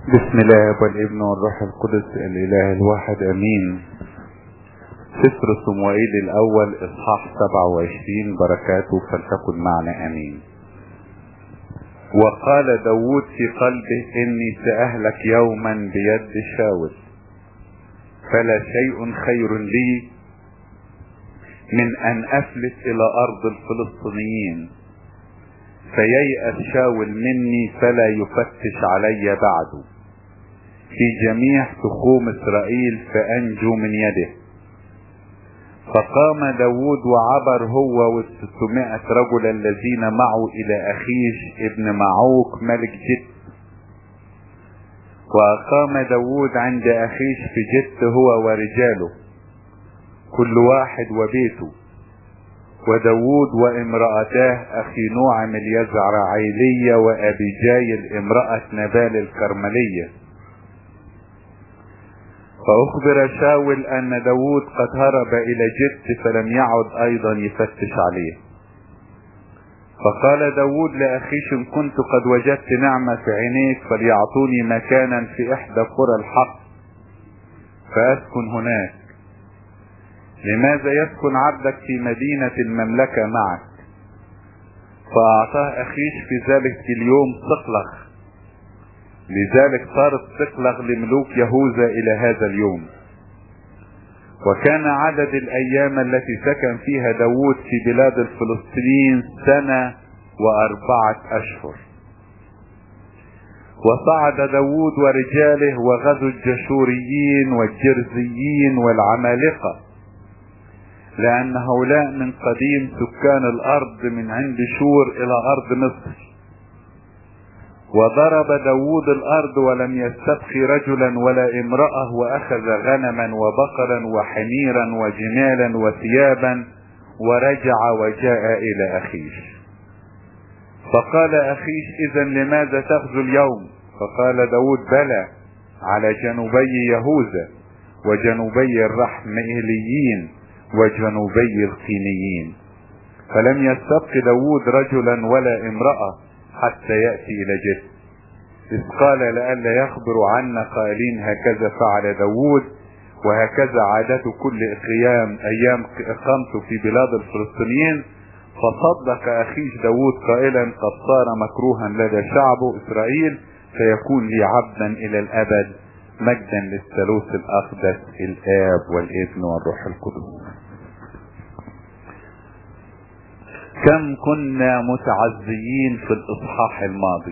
بسم الله والابن والروح القدس الاله الواحد امين سفر صموئيل الاول اصحاح 27 بركاته فلتكن معنا امين وقال داود في قلبه اني ساهلك يوما بيد شاول فلا شيء خير لي من ان افلت الى ارض الفلسطينيين فييأس شاول مني فلا يفتش علي بعد في جميع تخوم اسرائيل فانجو من يده فقام داود وعبر هو والستمائة رجل الذين معه الى اخيش ابن معوك ملك جد واقام داود عند اخيش في جد هو ورجاله كل واحد وبيته وداود وامرأتاه اخي نوعم اليزرعيلية وابيجايل امرأة نبال الكرملية فاخبر شاول ان داود قد هرب الى جد فلم يعد ايضا يفتش عليه فقال داود لاخيش ان كنت قد وجدت نعمة في عينيك فليعطوني مكانا في احدى قرى الحق فاسكن هناك لماذا يسكن عبدك في مدينة المملكة معك فاعطاه اخيش في ذلك اليوم صقلخ لذلك صارت صقلغ لملوك يهوذا الى هذا اليوم وكان عدد الايام التي سكن فيها داود في بلاد الفلسطينيين سنة واربعة اشهر وصعد داود ورجاله وغزوا الجشوريين والجرزيين والعمالقة لان هؤلاء من قديم سكان الارض من عند شور الى ارض مصر وضرب داود الارض ولم يستبقي رجلا ولا امرأة واخذ غنما وبقرا وحميرا وجمالا وثيابا ورجع وجاء الى اخيش فقال اخيش اذا لماذا تغزو اليوم فقال داود بلى على جنوبي يهوذا وجنوبي الرحمئيليين وجنوبي القينيين فلم يستبق داود رجلا ولا امرأة حتى يأتي إلى جد إذ قال لئلا يخبر عنا قائلين هكذا فعل داود وهكذا عادته كل قيام أيام إقامته في بلاد الفلسطينيين فصدق أخيش داود قائلا قد صار مكروها لدى شعبه إسرائيل فيكون لي عبدا إلى الأبد مجدا للثالوث الأقدس الآب والابن والروح القدس كم كنا متعزيين في الاصحاح الماضي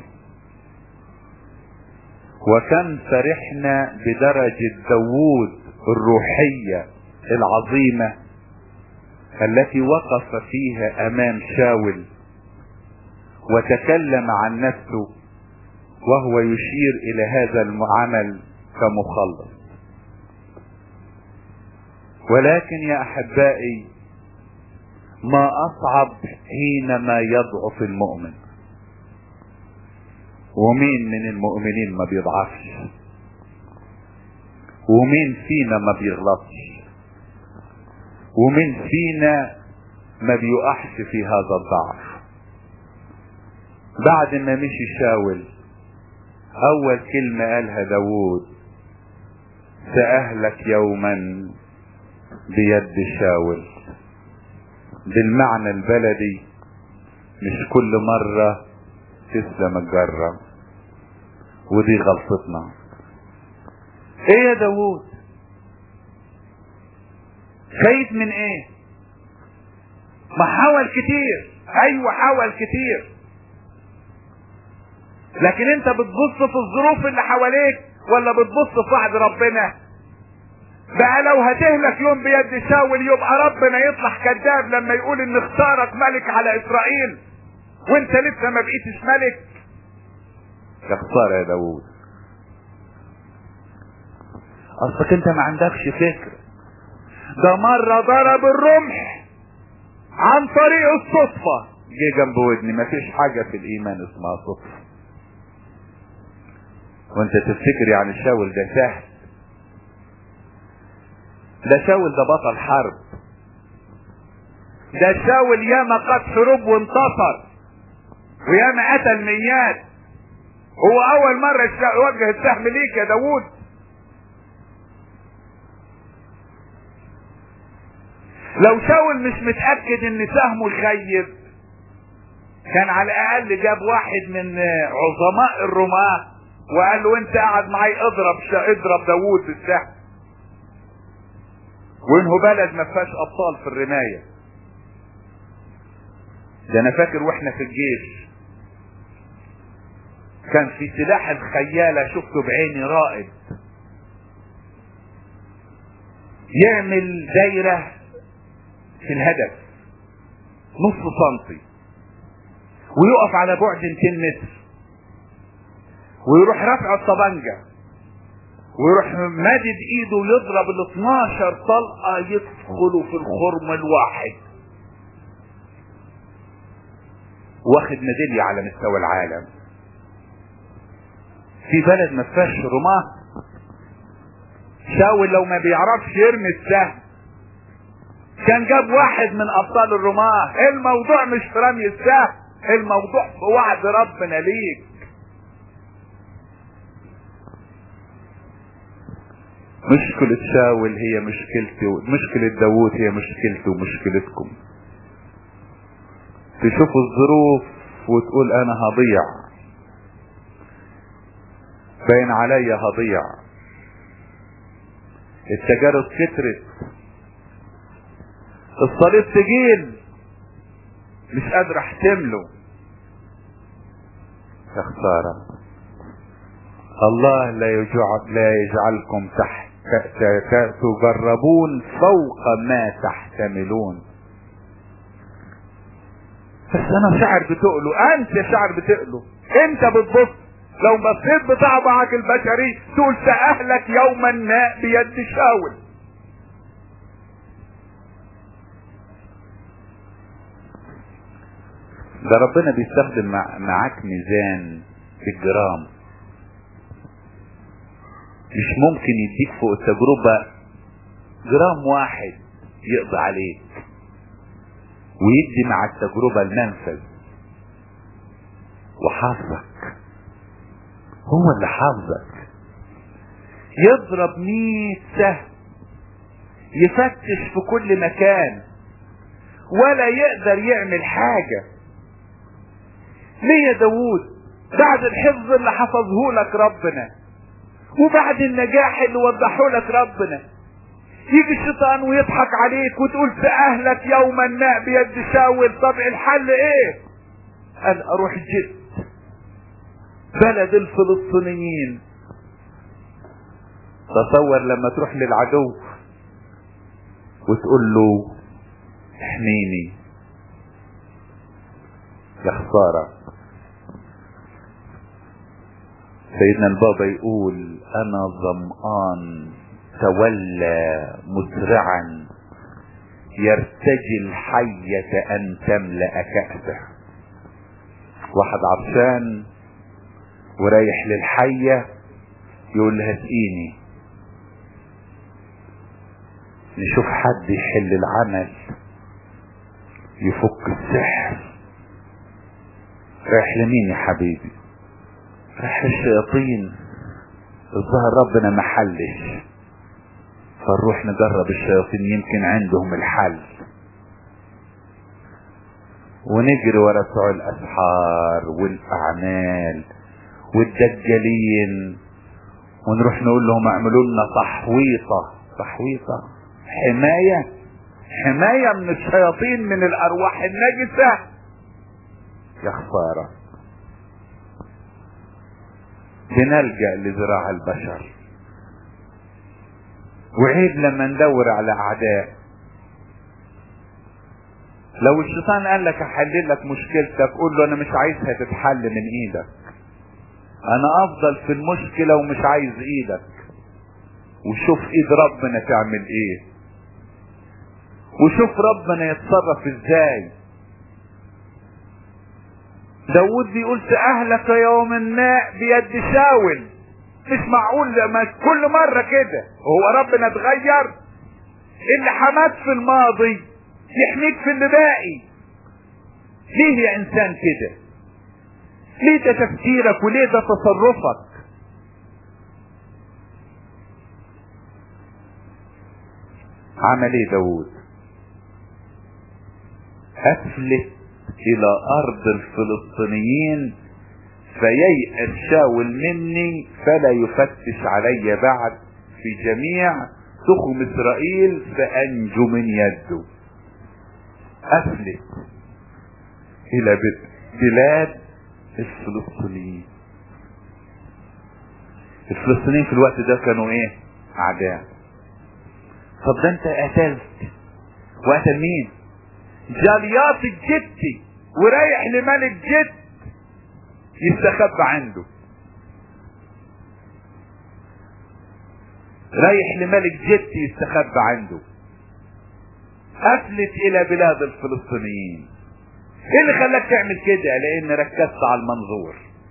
وكم فرحنا بدرجة داوود الروحية العظيمة التي وقف فيها امام شاول وتكلم عن نفسه وهو يشير الى هذا العمل كمخلص ولكن يا احبائي ما اصعب حينما يضعف المؤمن ومين من المؤمنين ما بيضعفش ومين فينا ما بيغلطش ومين فينا ما بيقعش في هذا الضعف بعد ما مشي شاول اول كلمة قالها داوود سأهلك يوما بيد شاول بالمعنى البلدي مش كل مرة تسلم الجرة ودي غلطتنا ايه يا داوود خايف من ايه ما حاول كتير ايوه حاول كتير لكن انت بتبص في الظروف اللي حواليك ولا بتبص في وعد ربنا بقى لو هتهلك يوم بيد شاول يبقى ربنا يطلع كذاب لما يقول ان اختارك ملك على اسرائيل وانت لسه ما بقيتش ملك يا خسارة يا داوود اصلك انت ما عندكش فكر ده مرة ضرب الرمح عن طريق الصدفة جه جنب ودني مفيش حاجة في الايمان اسمها صدفة وانت تفتكر يعني شاول ده سهل ده شاول ده بطل حرب ده شاول ياما قد حروب وانتصر وياما قتل ميات هو اول مرة يوجه السهم ليك يا داوود لو شاول مش متأكد ان سهمه يخيب كان على الاقل جاب واحد من عظماء الرماة وقال له انت قاعد معي اضرب شا... اضرب داوود بالسهم وانه بلد ما فيهاش ابطال في الرماية ده انا فاكر واحنا في الجيش كان في سلاح الخيالة شفته بعيني رائد يعمل دايرة في الهدف نص سنتي ويقف على بعد 200 متر ويروح رافع الطبنجة ويروح مادد ايده يضرب ال 12 طلقة يدخلوا في الخرم الواحد واخد ميدالية على مستوى العالم في بلد ما فيهاش رماة شاول لو ما بيعرفش يرمي السهم كان جاب واحد من ابطال الرماة الموضوع مش في رمي السهم الموضوع في وعد ربنا ليك مشكلة شاول هي مشكلتي مشكلة داوود هي مشكلتي ومشكلتكم تشوفوا الظروف وتقول انا هضيع باين عليا هضيع التجارب كترت الصليب تجيل مش قادر احتمله يا خساره الله لا يجعل لا يجعلكم تحت تجربون فوق ما تحتملون بس انا شعر بتقله انت شعر بتقله انت بتبص لو بصيت بطبعك البشري تقول سأهلك يوما ما بيد شاول ده ربنا بيستخدم معاك ميزان بالجرام مش ممكن يديك فوق التجربة جرام واحد يقضي عليك ويدي مع التجربة المنفذ وحافظك هو اللي حافظك يضرب مية سهم يفتش في كل مكان ولا يقدر يعمل حاجة ليه يا داوود بعد الحفظ اللي حفظه لك ربنا وبعد النجاح اللي وضحه لك ربنا يجي الشيطان ويضحك عليك وتقول سأهلك يوما ما بيد شاول طب الحل ايه قال اروح جد بلد الفلسطينيين تصور لما تروح للعدو وتقول له احميني يا خساره سيدنا البابا يقول انا ظمآن تولى مسرعا يرتجي الحية ان تملأ كأسه واحد عطشان ورايح للحية يقول لها اسقيني نشوف حد يحل العمل يفك السحر رايح لمين يا حبيبي راح الشياطين الظهر ربنا ما حلش فنروح نجرب الشياطين يمكن عندهم الحل ونجري ورا بتوع الاسحار والاعمال والدجالين ونروح نقول لهم اعملوا لنا تحويطه تحويطه حمايه حمايه من الشياطين من الارواح النجسه يا خساره بنلجأ لذراع البشر وعيب لما ندور على اعداء لو الشيطان قال لك احلل لك مشكلتك قول له انا مش عايزها تتحل من ايدك انا افضل في المشكلة ومش عايز ايدك وشوف ايد ربنا تعمل ايه وشوف ربنا يتصرف ازاي داود بيقول سأهلك يوم ما بيد شاول مش معقول لما كل مرة كده هو ربنا اتغير اللي حماك في الماضي يحميك في اللي باقي ليه يا انسان كده ليه ده تفكيرك وليه ده تصرفك عمل ايه داود افلت الى ارض الفلسطينيين فييأس شاول مني فلا يفتش علي بعد في جميع تخم اسرائيل فانجو من يده افلت الى بلاد الفلسطينيين الفلسطينيين في الوقت ده كانوا ايه اعداء طب ده انت قتلت وقتل مين جاليات الجتي ورايح لملك جت يستخبى عنده رايح لملك جت يستخبى عنده افلت الى بلاد الفلسطينيين ايه اللي خلاك تعمل كده لان ركزت على المنظور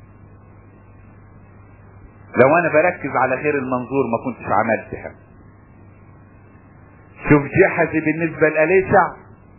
لو انا بركز على غير المنظور ما كنتش عملتها شوف جحزي بالنسبة لأليشع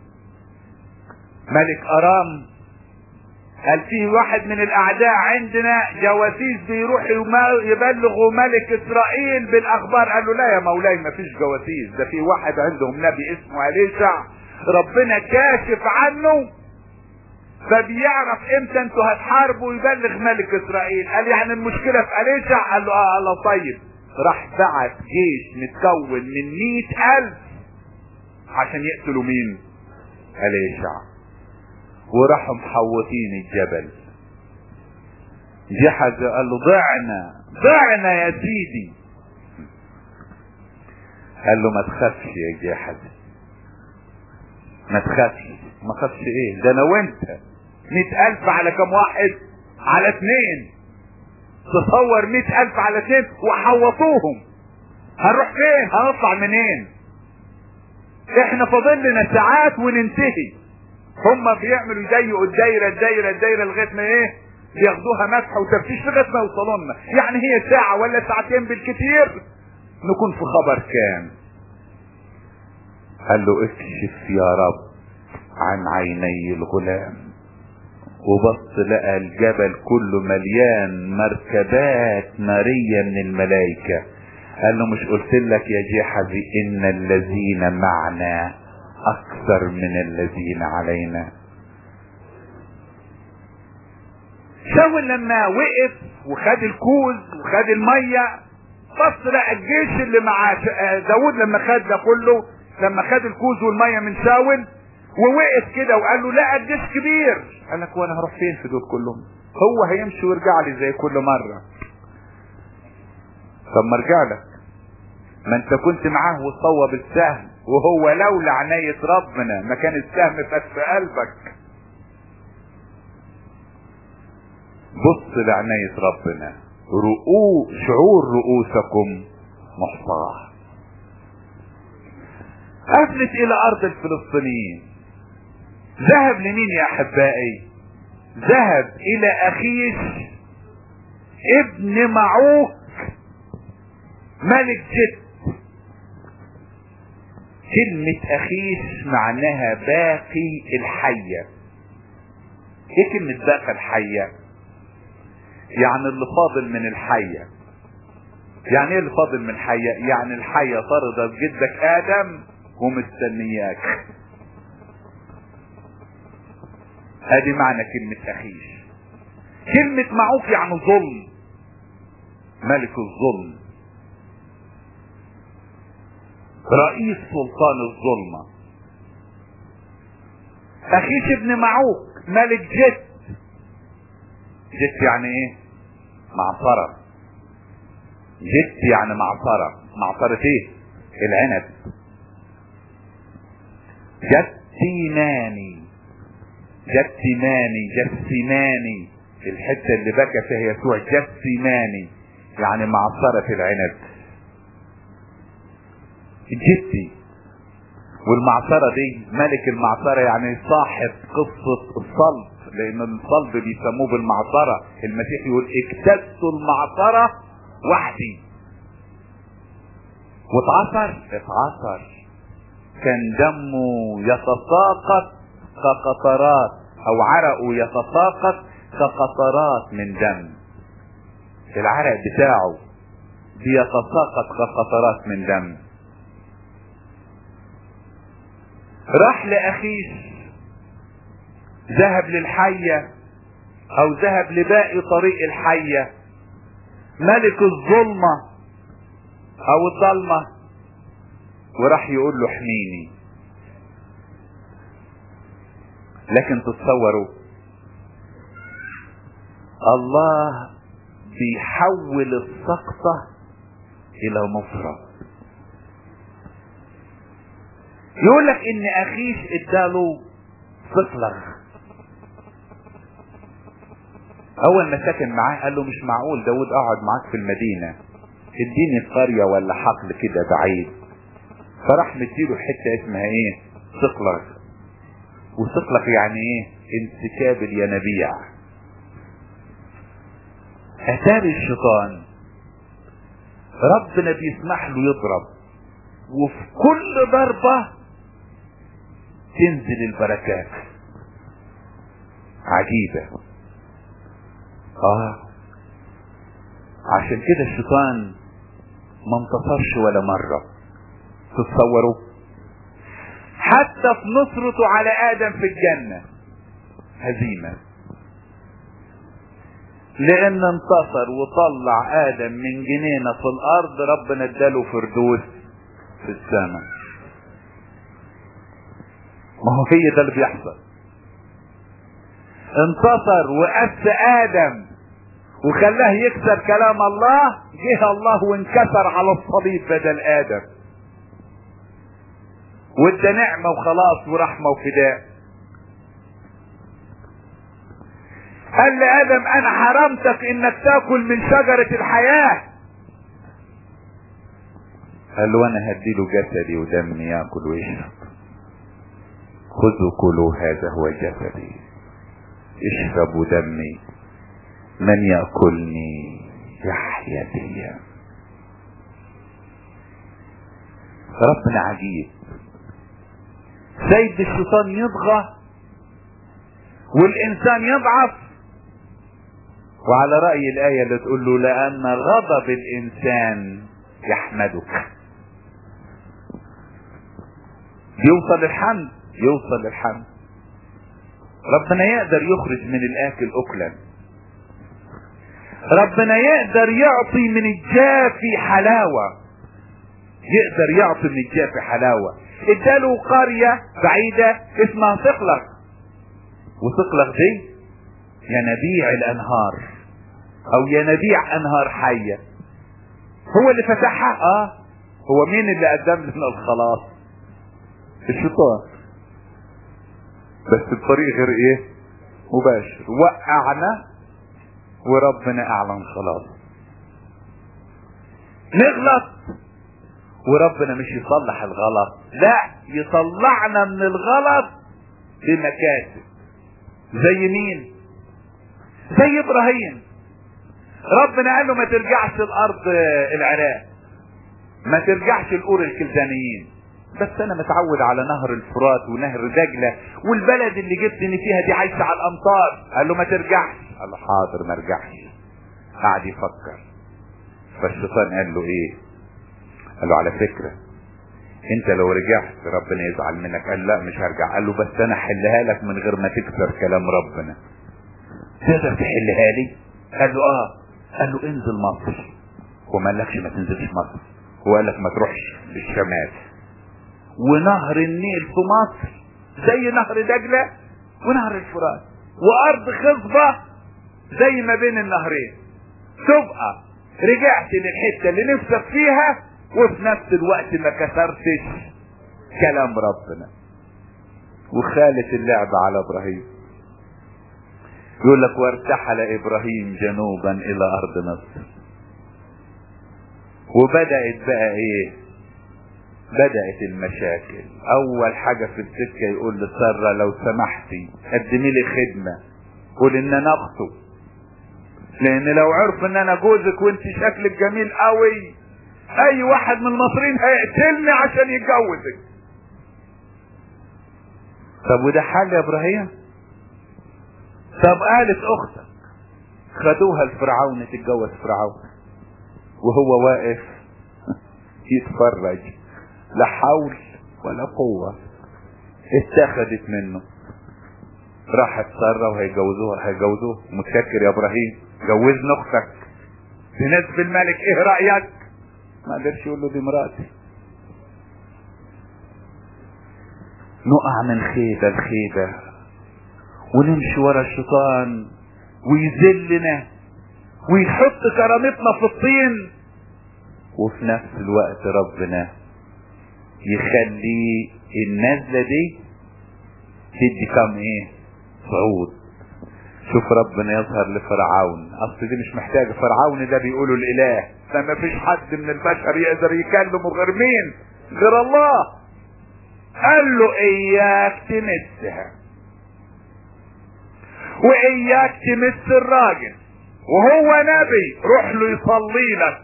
ملك أرام قال فيه واحد من الأعداء عندنا جواسيس بيروح يبلغوا ملك إسرائيل بالأخبار قال له لا يا مولاي ما فيش جواسيس ده في واحد عندهم نبي اسمه أليشع ربنا كاشف عنه فبيعرف امتى انتوا هتحاربوا ويبلغ ملك اسرائيل قال يعني المشكلة في أليشع قال له اه الله طيب راح بعت جيش متكون من مئة ألف عشان يقتلوا مين أليشع وراحوا محوطين الجبل جحز قال له ضعنا ضعنا يا سيدي قال له ما تخافش يا جحز ما تخافش ما تخافش ايه ده انا وانت مئة الف على كم واحد على اثنين تصور مئة الف على اثنين وحوطوهم هنروح فين هنطلع منين احنا فاضل لنا ساعات وننتهي هم بيعملوا يضيقوا الدايرة الدايرة الدايرة لغاية ما ايه ياخدوها مسح وتفتيش لغاية ما يوصلوا لنا يعني هي ساعة ولا ساعتين بالكثير نكون في خبر كام قال له اكشف يا رب عن عيني الغلام وبص لقى الجبل كله مليان مركبات نارية من الملائكة قال له مش قلت لك يا جحزي ان الذين معنا اكثر من الذين علينا شاول لما وقف وخد الكوز وخد المية بص لقى الجيش اللي مع داود لما خد ده كله لما خد الكوز والمية من شاول ووقف كده وقال له لا الجيش كبير قال لك وانا هروح فين في دول كلهم هو هيمشي ويرجع لي زي كل مرة طب ما ارجع لك ما انت كنت معاه وصوب السهم وهو لولا عناية ربنا ما كان السهم فات في قلبك بص لعناية ربنا رؤو شعور رؤوسكم محصاة أفلت إلى أرض الفلسطينيين ذهب لمين يا أحبائي ذهب إلى أخيش ابن معوق ملك جد كلمة أخيش معناها باقي الحية ايه كلمة باقي الحية يعني اللي فاضل من الحية يعني ايه اللي فاضل من الحية يعني الحية طردت جدك آدم ومستنياك ادي معنى كلمة أخيش كلمة معوق يعني ظلم ملك الظلم رئيس سلطان الظلمة أخيش ابن معوق ملك جد جد يعني ايه معصرة جد يعني معصرة معصرة ايه العنب جسيماني جسيماني جسيماني الحتة اللي بكى فيها يسوع جسيماني يعني معصرة العنب جدي والمعصرة دي ملك المعصرة يعني صاحب قصة الصلب لان الصلب بيسموه بالمعصرة المسيح يقول اكتبت المعصرة وحدي واتعصر اتعصر كان دمه يتساقط كقطرات او عرقه يتساقط كقطرات من دم العرق بتاعه بيتساقط كقطرات من دم راح لأخيش ذهب للحية او ذهب لباقي طريق الحية ملك الظلمة او الضلمة وراح يقول له احميني لكن تتصوروا الله بيحول السقطة الى مفرد يقول لك ان اخيش اداله صفلغ اول ما سكن معاه قال له مش معقول داود اقعد معاك في المدينة اديني قرية ولا حقل كده بعيد فراح مديله حتة اسمها ايه صقلغ وصقلغ يعني ايه انسكاب الينابيع اتاري الشيطان ربنا بيسمح له يضرب وفي كل ضربة تنزل البركات عجيبة اه عشان كده الشيطان ما انتصرش ولا مرة تتصوروا حتى في نصرته على ادم في الجنة هزيمة لان انتصر وطلع ادم من جنينة في الارض ربنا اداله فردوس في السماء ما هو هي ده اللي بيحصل انتصر وأس آدم وخلاه يكسر كلام الله جه الله وانكسر على الصليب بدل آدم وادى نعمة وخلاص ورحمة وفداء قال لآدم أنا حرمتك إنك تاكل من شجرة الحياة قال له أنا هديله جسدي ودمي ياكل ويشرب خذوا كلوا هذا هو جسدي اشربوا دمي من يأكلني يحيا بي ربنا عجيب سيد الشيطان يطغى والإنسان يضعف وعلى رأي الآية اللي تقول له لأن غضب الإنسان يحمدك يوصل الحمد يوصل الحمد ربنا يقدر يخرج من الاكل اكلا ربنا يقدر يعطي من الجافي حلاوة يقدر يعطي من الجافي حلاوة اداله قرية بعيدة اسمها صقلغ وصقلغ دي ينابيع الانهار او ينابيع انهار حية هو اللي فتحها اه هو مين اللي قدم لنا الخلاص الشيطان بس بطريق غير ايه مباشر وقعنا وربنا اعلن خلاص نغلط وربنا مش يصلح الغلط لا يطلعنا من الغلط بمكاسب زي مين زي ابراهيم ربنا قال له ما ترجعش الارض العراق ما ترجعش الأور الكلدانيين بس انا متعود على نهر الفرات ونهر دجلة والبلد اللي جبتني فيها دي عايشة على الامطار قال له ما ترجعش قال له حاضر ما ارجعش قعد يفكر فالشيطان قال له ايه قال له على فكرة انت لو رجعت ربنا يزعل منك قال لا مش هرجع قال له بس انا احلها لك من غير ما تكسر كلام ربنا تقدر تحلها لي قال له اه قال له انزل مصر وما قالكش ما تنزلش مصر هو قال لك ما تروحش للشمال ونهر النيل في مصر زي نهر دجلة ونهر الفرات وارض خصبة زي ما بين النهرين تبقى رجعت للحتة اللي نفسك فيها وفي نفس الوقت ما كسرتش كلام ربنا وخالت اللعبة على ابراهيم يقول لك وارتحل ابراهيم جنوبا الى ارض مصر وبدأت بقى ايه بدأت المشاكل اول حاجة في السكة يقول لسارة لو سمحتي قدمي لي خدمة قول ان انا اخته لان لو عرف ان انا جوزك وانت شكلك جميل قوي اي واحد من المصريين هيقتلني عشان يتجوزك طب وده حل يا ابراهيم طب قالت اختك خدوها لفرعون تتجوز فرعون وهو واقف يتفرج لا حول ولا قوة اتخذت منه راحت سارة وهيجوزوها هيجوزوه متشكر يا ابراهيم جوزنا اختك بنسب الملك ايه رأيك ما قدرش يقول له دي مراتي نقع من خيبة لخيبة ونمشي ورا الشيطان ويذلنا ويحط كرامتنا في الطين وفي نفس الوقت ربنا يخلي النزلة دي تدي كم ايه صعود شوف ربنا يظهر لفرعون اصل دي مش محتاجة فرعون ده بيقولوا الاله فما فيش حد من البشر يقدر يكلمه غير مين غير الله قال له اياك تمسها واياك تمس الراجل وهو نبي روح له يصلي لك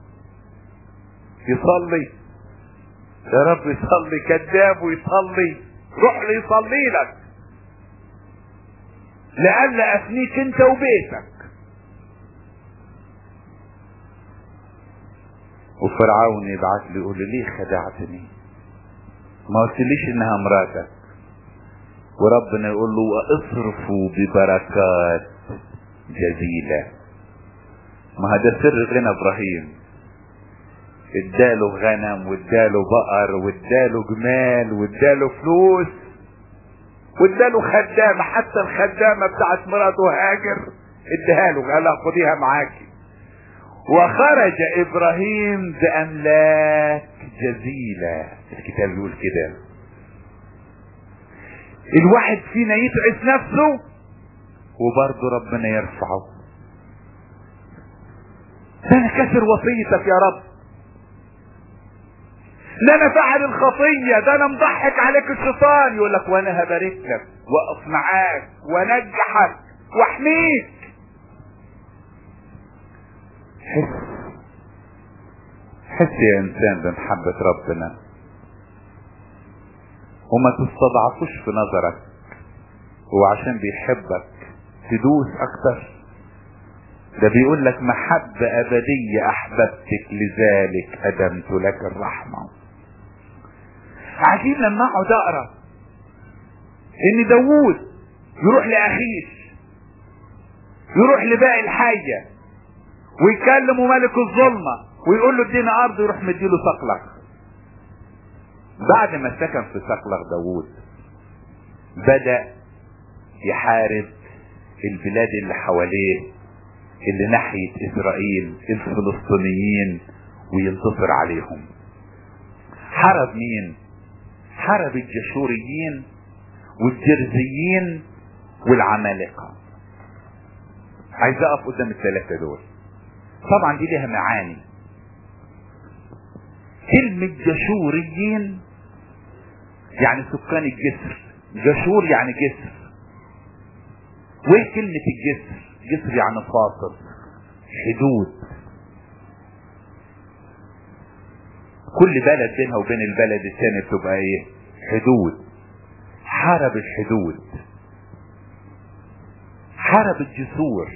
يصلي يا رب يصلي كذاب ويصلي روح له يصلي لك لألا افنيك انت وبيتك وفرعون يبعث لي يقول لي ليه خدعتني ما قلتليش انها مراتك وربنا يقول له واصرفوا ببركات جزيلة ما هذا سر غنى ابراهيم اداله غنم واداله بقر واداله جمال واداله فلوس واداله خدامة حتى الخدامة بتاعت مراته هاجر اداها له قال لها خديها معاكي وخرج ابراهيم باملاك جزيلة الكتاب بيقول كده الواحد فينا يتعس نفسه وبرضه ربنا يرفعه ده انا كسر وصيتك يا رب ده انا فعل الخطية ده انا مضحك عليك الشيطان يقول لك وانا هبارك لك واقف معاك وانجحك واحميك حس حس يا انسان بمحبة ربنا وما تستضعفوش في نظرك هو عشان بيحبك تدوس اكتر ده بيقول لك محبة ابدية احببتك لذلك ادمت لك الرحمة عجيب لما اقعد اقرا ان داوود يروح لاخيش يروح لباقي الحية ويكلموا ملك الظلمة ويقول له ادينا ارض يروح مديله صقلق بعد ما سكن في صقلق داوود بدأ يحارب البلاد اللي حواليه اللي ناحية اسرائيل الفلسطينيين وينتصر عليهم حارب مين حارب الجشوريين والجرزيين والعمالقة عايز اقف قدام الثلاثة دول طبعا دي لها معاني كلمة جشوريين يعني سكان الجسر جشور يعني جسر وايه كلمة الجسر جسر يعني فاصل حدود كل بلد بينها وبين البلد الثاني بتبقى ايه حدود حارب الحدود حارب الجسور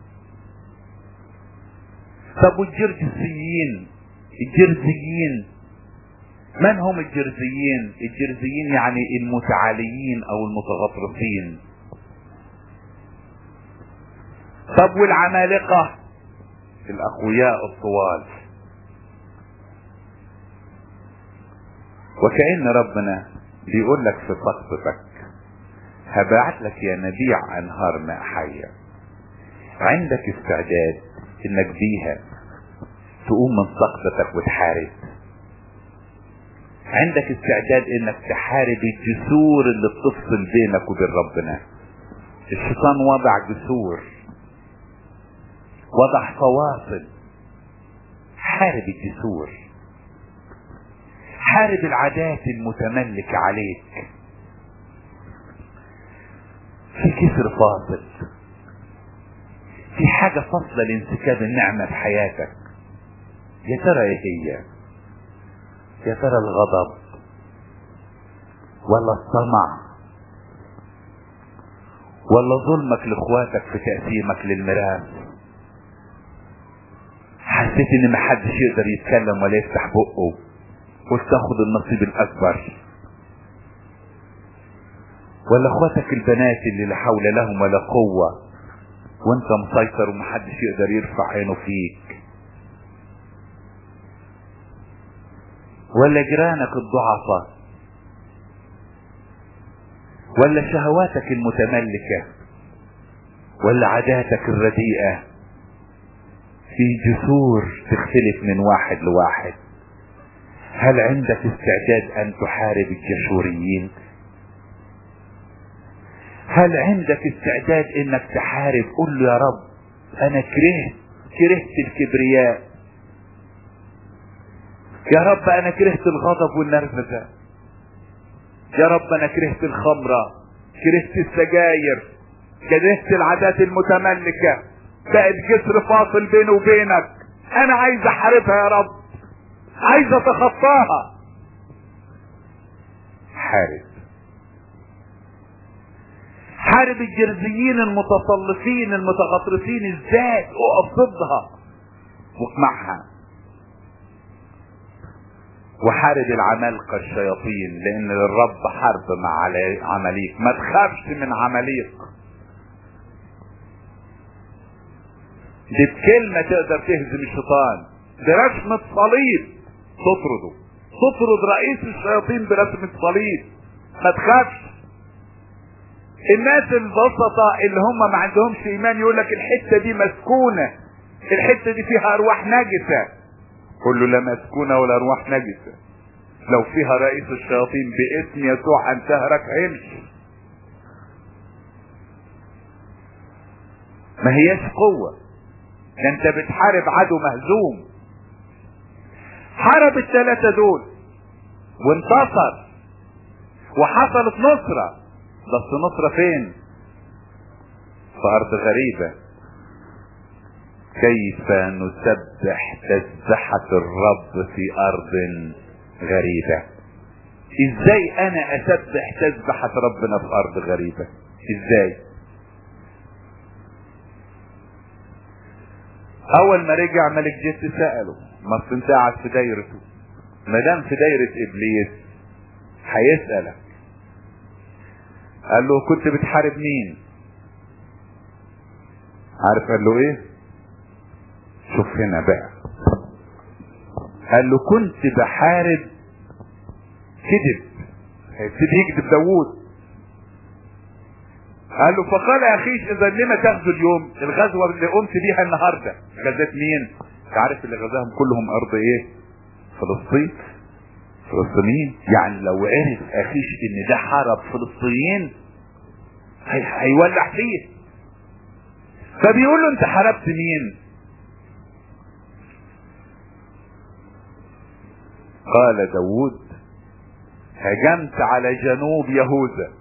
طب والجرجسيين الجرزيين من هم الجرزيين الجرزيين يعني المتعاليين او المتغطرسين طب والعمالقة الاقوياء الطوال وكأن ربنا بيقول لك في سقطتك هبعت لك يا نبيع انهار ماء حية عندك استعداد انك بيها تقوم من سقطتك وتحارب عندك استعداد انك تحارب الجسور اللي بتفصل بينك وبين ربنا الشيطان وضع جسور وضع فواصل حارب الجسور حارب العادات المتملكة عليك في كسر فاصل في حاجة فاصلة لانسكاب النعمة في حياتك يا ترى ايه هي يا ترى الغضب ولا الطمع ولا ظلمك لاخواتك في تقسيمك للميراث حسيت ان محدش يقدر يتكلم ولا يفتح بقه قلت تاخد النصيب الاكبر ولا اخواتك البنات اللي لا حول لهم ولا قوة وانت مسيطر ومحدش يقدر يرفع عينه فيك ولا جيرانك الضعفاء ولا شهواتك المتملكة ولا عاداتك الرديئة في جسور تختلف من واحد لواحد هل عندك استعداد ان تحارب الجشوريين هل عندك استعداد انك تحارب قل له يا رب انا كرهت كرهت الكبرياء يا رب انا كرهت الغضب والنرفزة يا رب انا كرهت الخمرة كرهت السجاير كرهت العادات المتملكة بقت جسر فاصل بيني وبينك انا عايز احاربها يا رب عايز اتخطاها حارب حارب الجرزيين المتسلطين المتغطرسين ازاي اقف ضدها واقمعها وحارب العمالقة الشياطين لان للرب حرب مع عمليك ما تخافش من عمليك دي بكلمة تقدر تهزم الشيطان برسمة صليب تطرده تطرد رئيس الشياطين برسمة صليب ما تخافش الناس البسطة اللي هم ما عندهمش ايمان يقول لك الحتة دي مسكونة الحتة دي فيها ارواح نجسة قل له لا مسكونة ولا ارواح نجسة لو فيها رئيس الشياطين باسم يسوع ان تهرك امشي ما هياش قوة ده انت بتحارب عدو مهزوم حارب الثلاثة دول وانتصر وحصلت نصرة بس نصرة فين في ارض غريبة كيف نسبح تسبحة الرب في ارض غريبة ازاي انا اسبح تسبحة ربنا في ارض غريبة ازاي اول ما رجع ملك جيت سأله ما انت قاعد في دايرته ما دام في دايرة ابليس هيسألك قال له كنت بتحارب مين عارف قال له ايه شوف هنا بقى قال له كنت بحارب كذب هيبتدي يكذب داوود قال له فقال يا اخيش اذا لما تغزو اليوم الغزوه اللي قمت بيها النهارده غزات مين انت عارف اللي غزاهم كلهم ارض ايه فلسطين فلسطينيين يعني لو عرف اخيش ان ده حرب فلسطينيين هي... هيولع فيه فبيقول له انت حاربت مين قال داود هجمت على جنوب يهوذا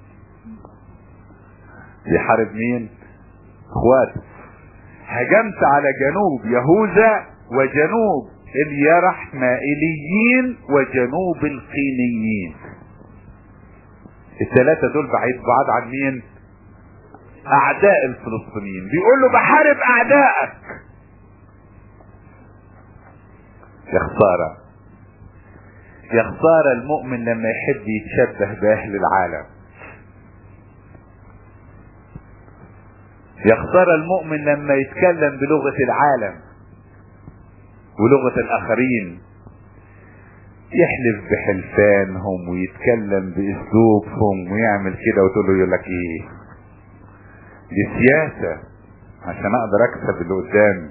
بيحارب مين اخواته هجمت على جنوب يهوذا وجنوب اليرحمائيليين وجنوب القينيين الثلاثة دول بعيد بعض عن مين اعداء الفلسطينيين بيقول له بحارب اعدائك يا خسارة يا خسارة المؤمن لما يحب يتشبه باهل العالم يا خسارة المؤمن لما يتكلم بلغة العالم ولغة الآخرين يحلف بحلفانهم ويتكلم بأسلوبهم ويعمل كده وتقول له يقول لك إيه دي سياسة عشان أقدر أكسب اللي قدامي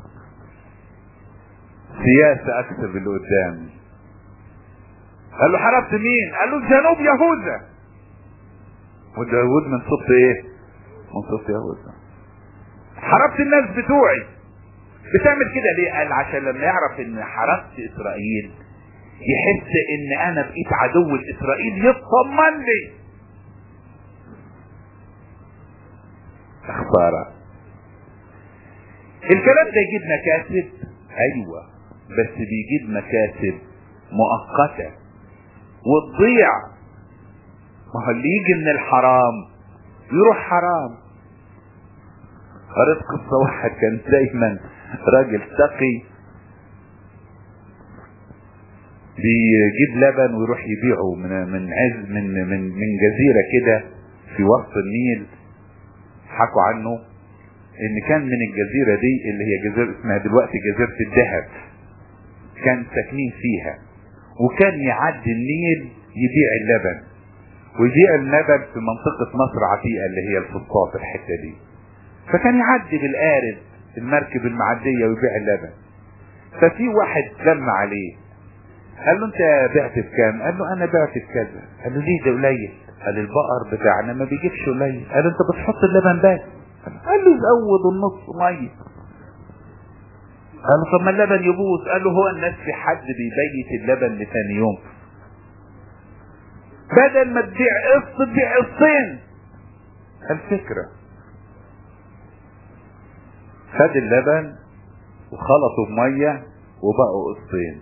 سياسة أكسب اللي قدامي قال له حاربت مين؟ قال له جنوب يهوذا وداود من صوت ايه؟ من صوت يهوذا حربت الناس بتوعي بتعمل كده ليه قال عشان لما يعرف ان حربت اسرائيل يحس ان انا بقيت عدو لاسرائيل يطمن لي خسارة الكلام ده يجيب مكاسب ايوه بس بيجيب مكاسب مؤقتة وتضيع ما هو اللي يجي من الحرام يروح حرام قريت قصة واحد كان دايما راجل تقي بيجيب لبن ويروح يبيعه من من عز من من من جزيرة كده في وسط النيل حكوا عنه ان كان من الجزيرة دي اللي هي جزيرة اسمها دلوقتي جزيرة الذهب كان ساكنين فيها وكان يعدي النيل يبيع اللبن ويبيع اللبن في منطقة مصر عتيقة اللي هي الفسطاط الحتة دي فكان يعدي بالقارب المركب المعدية ويبيع اللبن ففي واحد لم عليه قال له انت بعت بكام قال له انا بعت بكذا قال له ليه ده قليل قال البقر بتاعنا ما بيجيبش قليل قال له انت بتحط اللبن بس قال له زود النص ميه قال له طب ما اللبن يبوظ قال له هو الناس في حد بيبيت اللبن لثاني يوم بدل ما تبيع قسط تبيع قسطين الفكرة خد اللبن وخلطه بمية وبقوا قسطين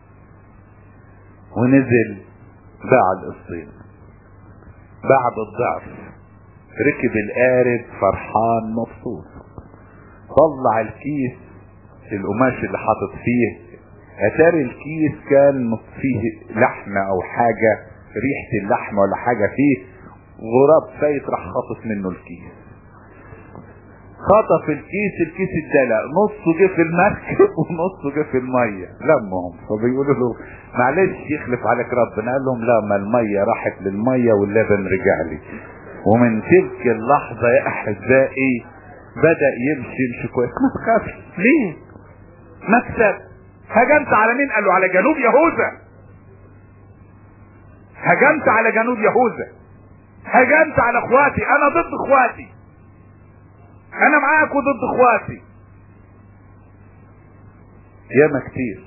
ونزل باع القسطين باع بالضعف ركب القارب فرحان مبسوط طلع الكيس القماش اللي حاطط فيه اتاري الكيس كان فيه لحمة او حاجة ريحة اللحمة ولا حاجة فيه غراب فايت راح خاطف منه الكيس خطف الكيس الكيس اتدلق نصه جه في المركب ونصه جه في الميه لمهم فبيقولوا له معلش يخلف عليك ربنا قال لهم لا ما الميه راحت للميه واللبن رجع لي ومن تلك اللحظه يا احبائي بدا يمشي يمشي كويس ما تخافش ليه مكسب هجمت على مين قال له على جنوب يهوذا هجمت على جنوب يهوذا هجمت على اخواتي انا ضد اخواتي انا معاك وضد اخواتي ياما كتير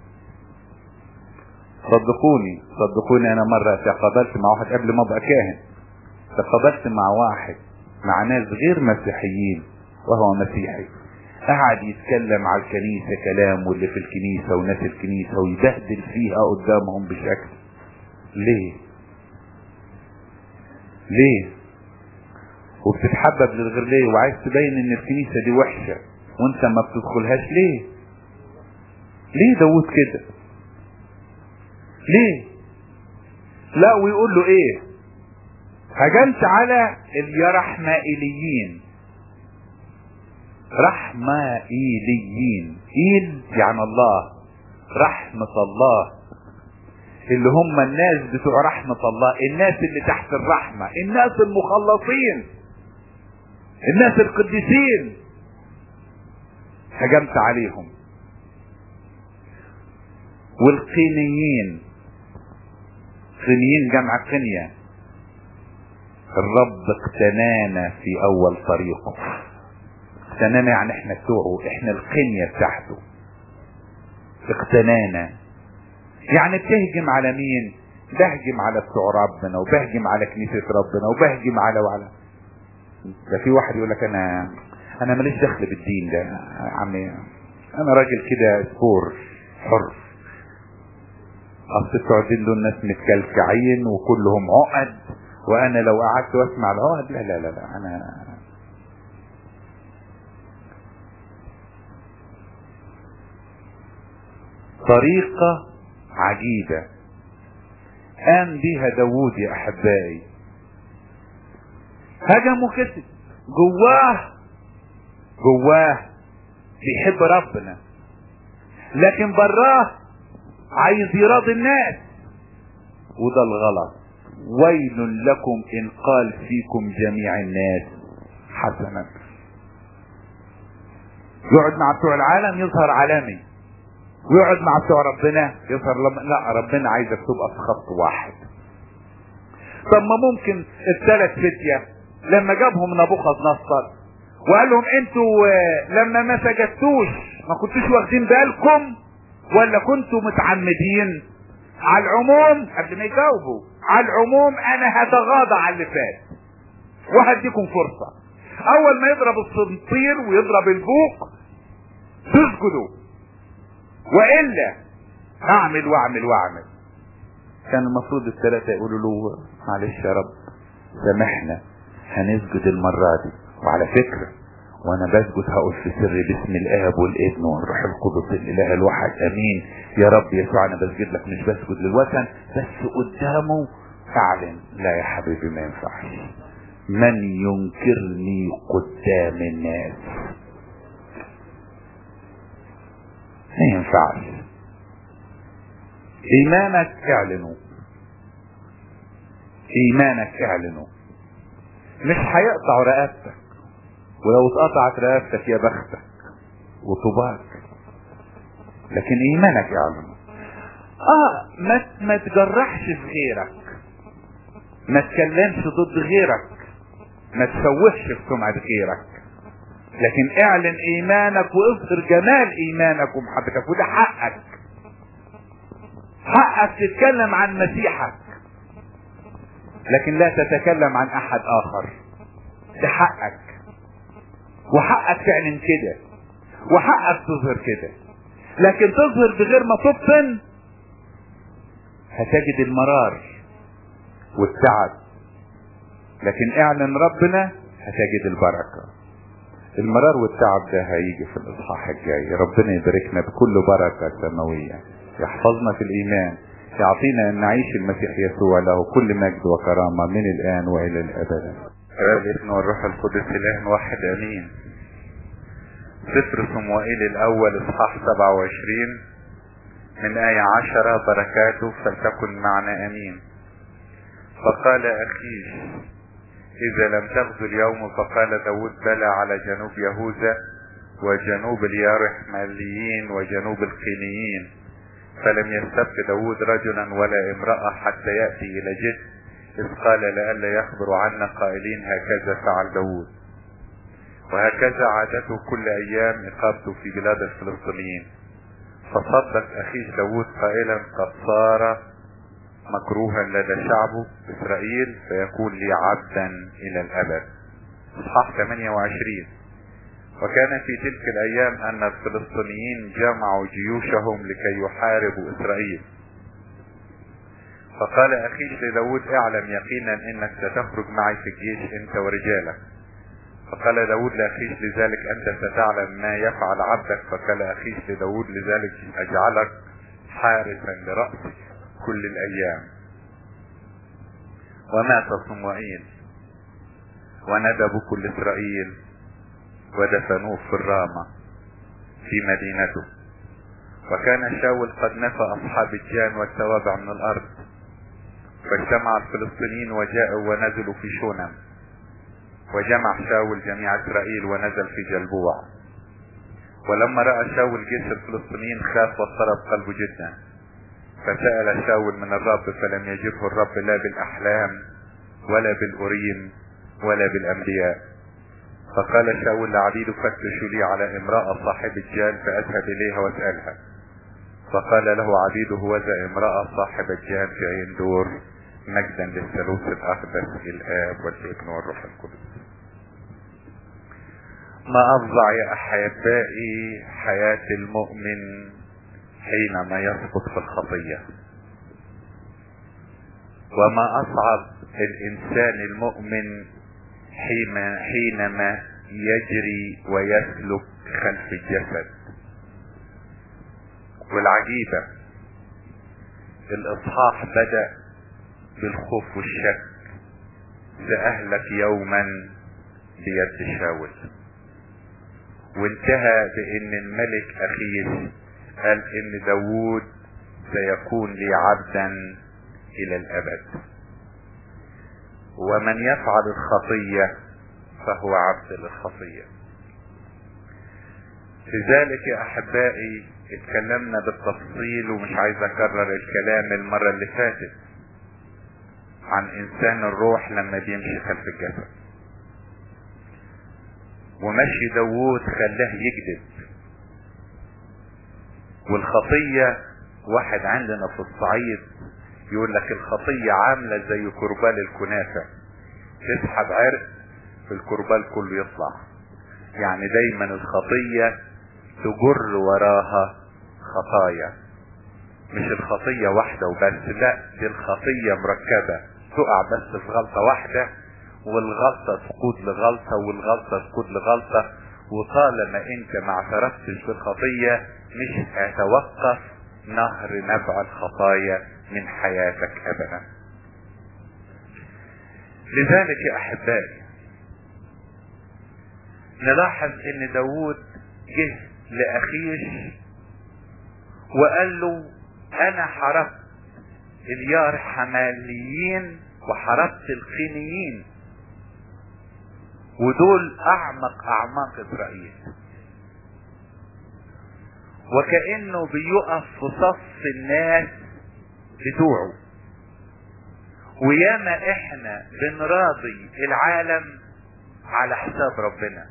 صدقوني صدقوني انا مرة تقابلت مع واحد قبل ما ابقى كاهن تقابلت مع واحد مع ناس غير مسيحيين وهو مسيحي قعد يتكلم على الكنيسة كلام واللي في الكنيسة وناس الكنيسة ويبهدل فيها قدامهم بشكل ليه ليه وبتتحبب للغير ليه وعايز تبين ان الكنيسة دي وحشة وانت ما بتدخلهاش ليه ليه داود كده ليه لا ويقول له ايه هجمت على اليرحمائيليين رحمائيليين ايل يعني الله رحمة الله اللي هم الناس بتوع رحمة الله الناس اللي تحت الرحمة الناس المخلصين الناس القديسين هجمت عليهم والقينيين قينيين جمع قنية الرب اقتنانا في اول طريقه اقتنانا يعني احنا بتوعه احنا القنية بتاعته اقتنانا يعني بتهجم على مين بهجم على بتوع ربنا وبهجم على كنيسة ربنا وبهجم على وعلى ده في واحد يقول لك انا انا ماليش دخل بالدين ده يا عمي انا راجل كده سبور حر اصل بتوع الدين دول ناس متكلكعين وكلهم عقد وانا لو قعدت واسمع العقد لا لا لا, لا انا طريقة عجيبة قام بها داوود يا احبائي هجم وكسب جواه جواه بيحب ربنا لكن براه عايز يراضي الناس وده الغلط ويل لكم ان قال فيكم جميع الناس حسنا يقعد مع بتوع العالم يظهر عالمي ويقعد مع بتوع ربنا يظهر لما لا ربنا عايزك تبقى في خط واحد طب ما ممكن الثلاث فتية لما جابهم نبوخذ نصر وقال لهم انتوا لما ما سجدتوش ما كنتوش واخدين بالكم ولا كنتوا متعمدين على العموم قبل ما يجاوبوا على العموم انا هتغاضى على اللي فات وهديكم فرصة اول ما يضرب الصنطير ويضرب البوق تسجدوا والا اعمل واعمل واعمل كان المفروض الثلاثة يقولوا له معلش يا رب سامحنا هنسجد المرة دي وعلى فكرة وانا بسجد هقول في سر باسم الاب والابن والروح القدس الاله الواحد امين يا رب يسوع انا بسجد لك مش بسجد للوثن بس قدامه اعلن لا يا حبيبي ما ينفعش من ينكرني قدام الناس ما ينفعش ايمانك اعلنه ايمانك اعلنه مش هيقطع رقبتك ولو اتقطعت رقبتك يا بختك وطوباك لكن ايمانك اعلنه اه ما ما تجرحش في غيرك ما تكلمش ضد غيرك ما تشوهش في سمعة غيرك لكن اعلن ايمانك واظهر جمال ايمانك ومحبتك وده حقك حقك تتكلم عن مسيحك لكن لا تتكلم عن احد اخر ده حقك وحقك تعلن كده وحقك تظهر كده لكن تظهر بغير ما تبطن هتجد المرار والتعب لكن اعلن ربنا هتجد البركة المرار والتعب ده هيجي في الاصحاح الجاي ربنا يباركنا بكل بركة سماوية يحفظنا في الايمان يعطينا ان نعيش المسيح يسوع له كل مجد وكرامة من الان والى الابد الابن والروح القدس اله واحد امين سفر صموئيل الاول اصحاح 27 من آية عشرة بركاته فلتكن معنا امين فقال اخيش اذا لم تغزو اليوم فقال داود بلى على جنوب يهوذا وجنوب اليارحماليين وجنوب القينيين فلم يستبق داود رجلا ولا امرأة حتى يأتي الى جد اذ قال لئلا يخبر عنا قائلين هكذا فعل داود وهكذا عادته كل ايام اقامته في بلاد الفلسطينيين فصدق اخيش داود قائلا قد صار مكروها لدى شعبه اسرائيل فيكون لي عبدا الى الابد اصحاح 28 وكان في تلك الايام ان الفلسطينيين جمعوا جيوشهم لكي يحاربوا اسرائيل فقال اخيش لداود اعلم يقينا انك ستخرج معي في الجيش انت ورجالك فقال داود لاخيش لذلك انت ستعلم ما يفعل عبدك فقال اخيش لداود لذلك اجعلك حارسا لرأسك كل الايام ومات صموئيل وندبوا كل اسرائيل ودفنوه في الرامة في مدينته وكان شاول قد نفى اصحاب الجان والتوابع من الارض فاجتمع الفلسطينيين وجاءوا ونزلوا في شونم وجمع شاول جميع اسرائيل ونزل في جلبوع ولما رأى شاول جيش الفلسطينيين خاف واضطرب قلبه جدا فسأل شاول من الرب فلم يجبه الرب لا بالأحلام ولا بالأوريم ولا بالأنبياء فقال شاول لعبيده فتشوا لي على امرأة صاحب الجال فأذهب إليها واسألها فقال له عبيده هوذا امرأة صاحب الجان في عين دور مجدا للثالوث الأقدس الآب والابن والروح القدس ما أفظع يا أحبائي حياة المؤمن حينما يسقط في الخطية وما أصعب الإنسان المؤمن حينما يجري ويسلك خلف الجسد والعجيبة الإصحاح بدأ بالخوف والشك سأهلك يوما بيد شاول وانتهى بان الملك اخيس قال ان داوود سيكون لي عبدا الى الابد ومن يفعل الخطية فهو عبد للخطية لذلك يا احبائي اتكلمنا بالتفصيل ومش عايز اكرر الكلام المرة اللي فاتت عن انسان الروح لما بيمشي خلف الجسد ومشي داوود خلاه يكذب والخطية واحد عندنا في الصعيد يقول لك الخطية عاملة زي كربال الكنافة تسحب عرق في الكربال كله يطلع يعني دايما الخطية تجر وراها خطايا مش الخطية واحدة وبس لا دي الخطية مركبة تقع بس في غلطة واحدة والغلطة تقود لغلطة والغلطة تقود لغلطة وطالما انت ما اعترفتش بالخطية مش هيتوقف نهر نبع الخطايا من حياتك ابدا لذلك يا احبائي نلاحظ ان داود جه لاخيش وقال له انا حرقت اليار حماليين وحرقت القينيين ودول اعمق اعماق اسرائيل وكأنه بيقف في صف الناس بتوعه وياما احنا بنراضي العالم على حساب ربنا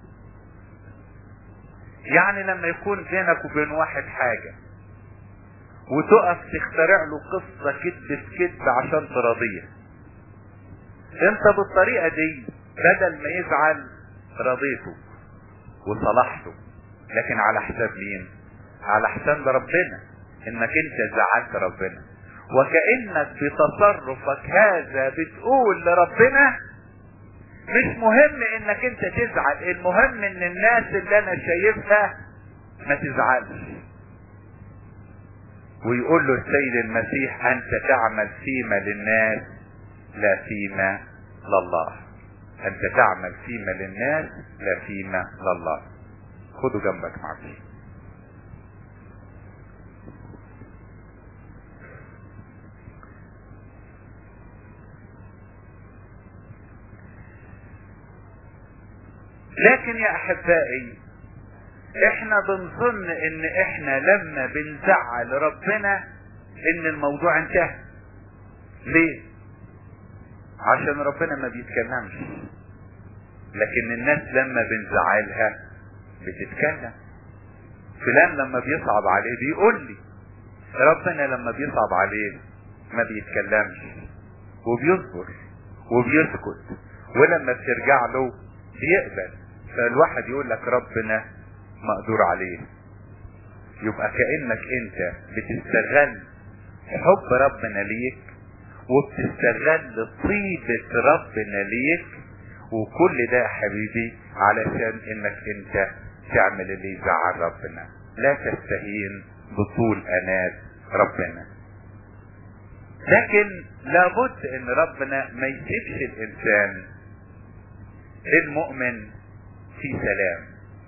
يعني لما يكون بينك وبين واحد حاجة وتقف تخترع له قصة كذب في كذب عشان تراضيه انت بالطريقة دي بدل ما يزعل رضيته وصلحته لكن على حساب مين على حساب ربنا انك انت زعلت ربنا وكأنك بتصرفك هذا بتقول لربنا مش مهم انك انت تزعل المهم ان الناس اللي انا شايفها ما تزعلش ويقول له السيد المسيح انت تعمل فيما للناس لا فيما لله انت تعمل فيما للناس لا فيما لله خدوا جنبك معلش لكن يا احبائي احنا بنظن ان احنا لما بنزعل ربنا ان الموضوع انتهى ليه عشان ربنا ما بيتكلمش لكن الناس لما بنزعلها بتتكلم فلان لما بيصعب عليه بيقول لي ربنا لما بيصعب عليه ما بيتكلمش وبيصبر وبيسكت ولما بترجع له بيقبل فالواحد يقول لك ربنا مقدور عليه يبقى كأنك انت بتستغل حب ربنا ليك وبتستغل طيبة ربنا ليك وكل ده يا حبيبي علشان انك انت تعمل اللي يزعل ربنا لا تستهين بطول انات ربنا لكن لابد ان ربنا ما يسيبش الانسان المؤمن في سلام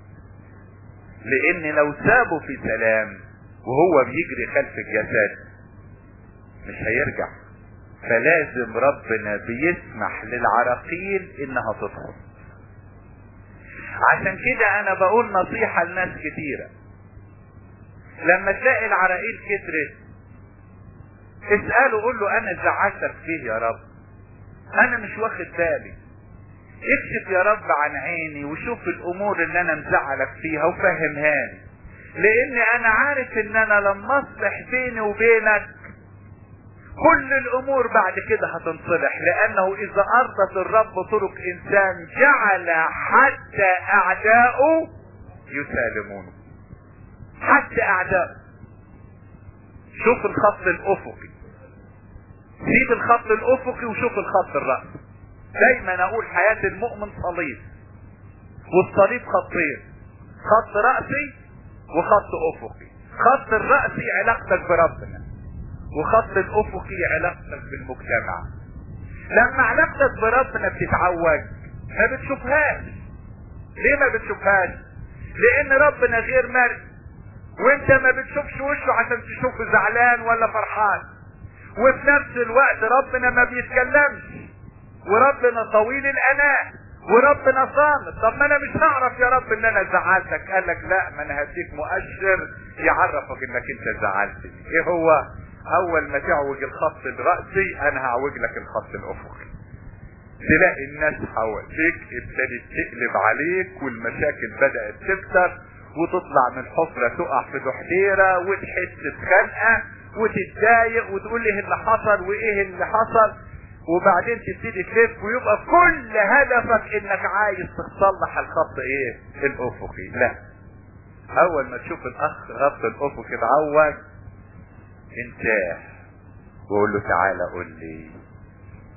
لان لو سابه في سلام وهو بيجري خلف الجسد مش هيرجع فلازم ربنا بيسمح للعراقيل انها تدخل عشان كده انا بقول نصيحة لناس كتيرة لما تلاقي العراقيل كترت اسأله قول له انا زعلتك فيه يا رب انا مش واخد بالي اكشف يا رب عن عيني وشوف الامور اللي انا مزعلك فيها وفهمهاني لان انا عارف ان انا لما اصلح بيني وبينك كل الامور بعد كده هتنصلح لانه اذا ارضت الرب طرق انسان جعل حتى اعداؤه يسالمونه حتى اعداؤه شوف الخط الافقي سيب الخط الافقي وشوف الخط الرأسي دايما اقول حياة المؤمن صليب والصليب خطين خط رأسي وخط افقي خط الرأسي علاقتك بربنا وخط الافقي علاقتك بالمجتمع لما علاقتك بربنا بتتعوج ما بتشوفهاش ليه ما بتشوفهاش لان ربنا غير مرئي وانت ما بتشوفش وشه عشان تشوفه زعلان ولا فرحان وفي نفس الوقت ربنا ما بيتكلمش وربنا طويل الاناء وربنا صامت طب ما انا مش هعرف يا رب ان انا زعلتك قال لك لا ما انا هديك مؤشر يعرفك انك انت زعلتني ايه هو اول ما تعوج الخط الرأسي انا هعوج لك الخط الافقي تلاقي الناس حواليك ابتدت تقلب عليك والمشاكل بدأت تكتر وتطلع من حفرة تقع في دحديرة وتحس بخنقة وتتضايق وتقول ايه اللي حصل وايه اللي حصل وبعدين تبتدي تلف ويبقى كل هدفك انك عايز تصلح الخط ايه الافقي لا اول ما تشوف الاخ خط الافقي اتعوج انتاه وقول له تعالى قول لي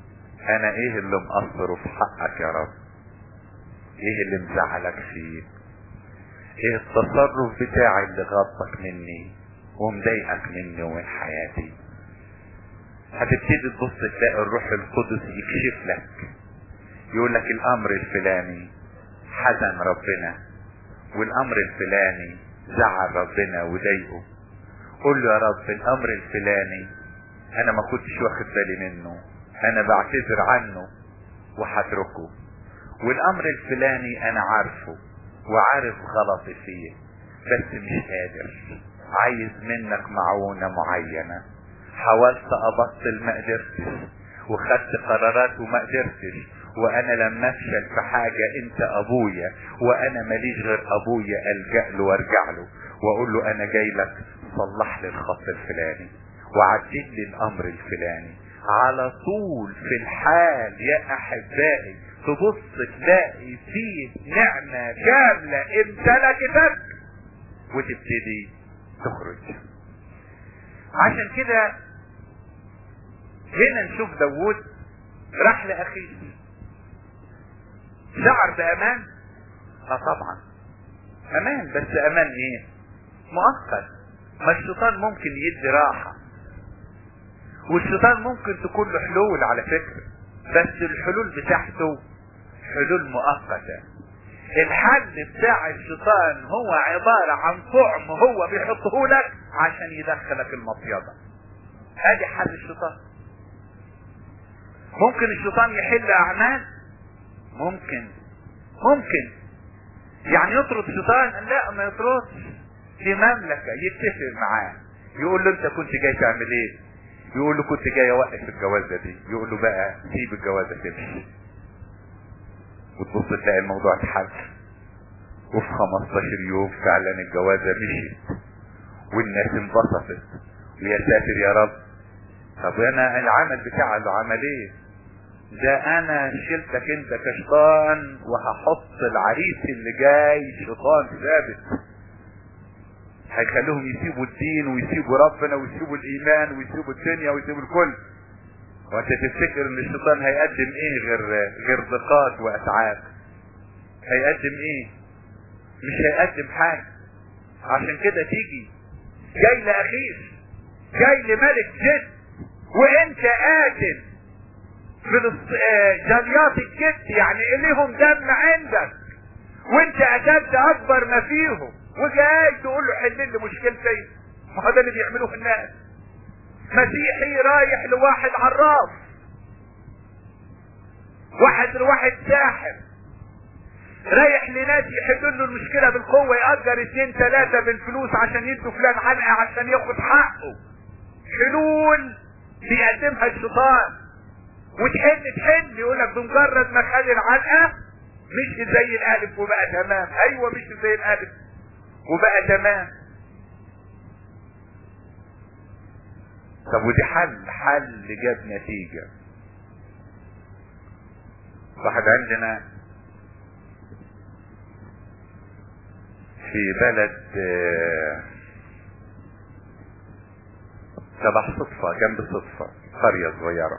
انا ايه اللي مقصره في حقك يا رب ايه اللي مزعلك فيه ايه التصرف بتاعي اللي غضبك مني ومضايقك مني ومن حياتي هتبتدي تبص تلاقي الروح القدس يكشف لك يقول لك الامر الفلاني حزن ربنا والامر الفلاني زعل ربنا وضايقه قول له يا رب الامر الفلاني انا ما كنتش واخد بالي منه انا بعتذر عنه وهتركه والامر الفلاني انا عارفه وعارف غلطي فيه بس مش قادر عايز منك معونة معينة حاولت ابطل ما قدرتش وخدت قرارات وما قدرتش وانا لما افشل في حاجة انت ابويا وانا ماليش غير ابويا الجأ له وارجع له واقول له انا جاي لك صلح لي الخط الفلاني وعدل لي الامر الفلاني على طول في الحال يا احبائي تبص تلاقي فيه نعمة كاملة امتلكتك وتبتدي تخرج عشان كده هنا نشوف داوود راح لاخيه شعر بامان اه طبعا امان بس امان ايه مؤقت ما الشيطان ممكن يدي راحة والشيطان ممكن تكون له حلول على فكرة بس الحلول بتاعته حلول مؤقتة الحل بتاع الشيطان هو عبارة عن طعم هو بيحطه لك عشان يدخلك المصيدة ادي حل الشيطان ممكن الشيطان يحل اعمال ممكن ممكن يعني يطرد شيطان لا ما يطردش في مملكة يتفق معاه يقول له انت كنت جاي تعمل ايه يقول له كنت جاي اوقف الجوازة دي يقول له بقى سيب الجوازة تمشي وتبص تلاقي الموضوع اتحل وفي 15 يوم فعلا الجوازة مشيت والناس انبسطت ويا ساتر يا رب طب انا العمل بتاع له عمل ايه ده انا شلتك انت كشيطان وهحط العريس اللي جاي شيطان ثابت هيخلوهم يسيبوا الدين ويسيبوا ربنا ويسيبوا الايمان ويسيبوا الدنيا ويسيبوا الكل وانت تفتكر ان الشيطان هيقدم ايه غير غير ضيقات واتعاب هيقدم ايه مش هيقدم حاجه عشان كده تيجي جاي لاخيك جاي لملك جد وانت قاتل فلسط... جليات الجد يعني اليهم دم عندك وانت قتلت اكبر ما فيهم وجاي تقول له حل لي مشكلتي ما هو ده اللي بيعملوه الناس مسيحي رايح لواحد عراف واحد لواحد ساحر رايح لناس يحلوا له المشكله بالقوه يأجر اتنين تلاته بالفلوس عشان يدوا فلان علقه عشان ياخد حقه حلول بيقدمها الشيطان وتحل تحل يقول لك بمجرد ما خد العلقه مش زي الالف وبقى تمام ايوه مش زي الالف وبقى تمام طب ودي حل حل جاب نتيجة واحد عندنا في بلد تبع صدفة جنب صدفة قرية صغيرة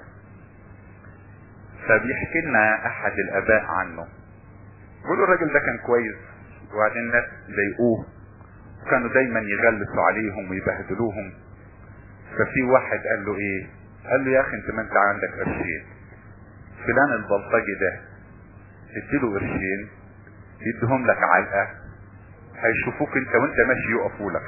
فبيحكي لنا احد الاباء عنه بيقولوا الراجل ده كان كويس وبعدين الناس ضايقوه وكانوا دايما يغلسوا عليهم ويبهدلوهم ففي واحد قال له ايه قال له يا اخي انت ما انت عندك قرشين فلان البلطجي ده اديله قرشين يديهم لك علقه هيشوفوك انت وانت ماشي يقفوا لك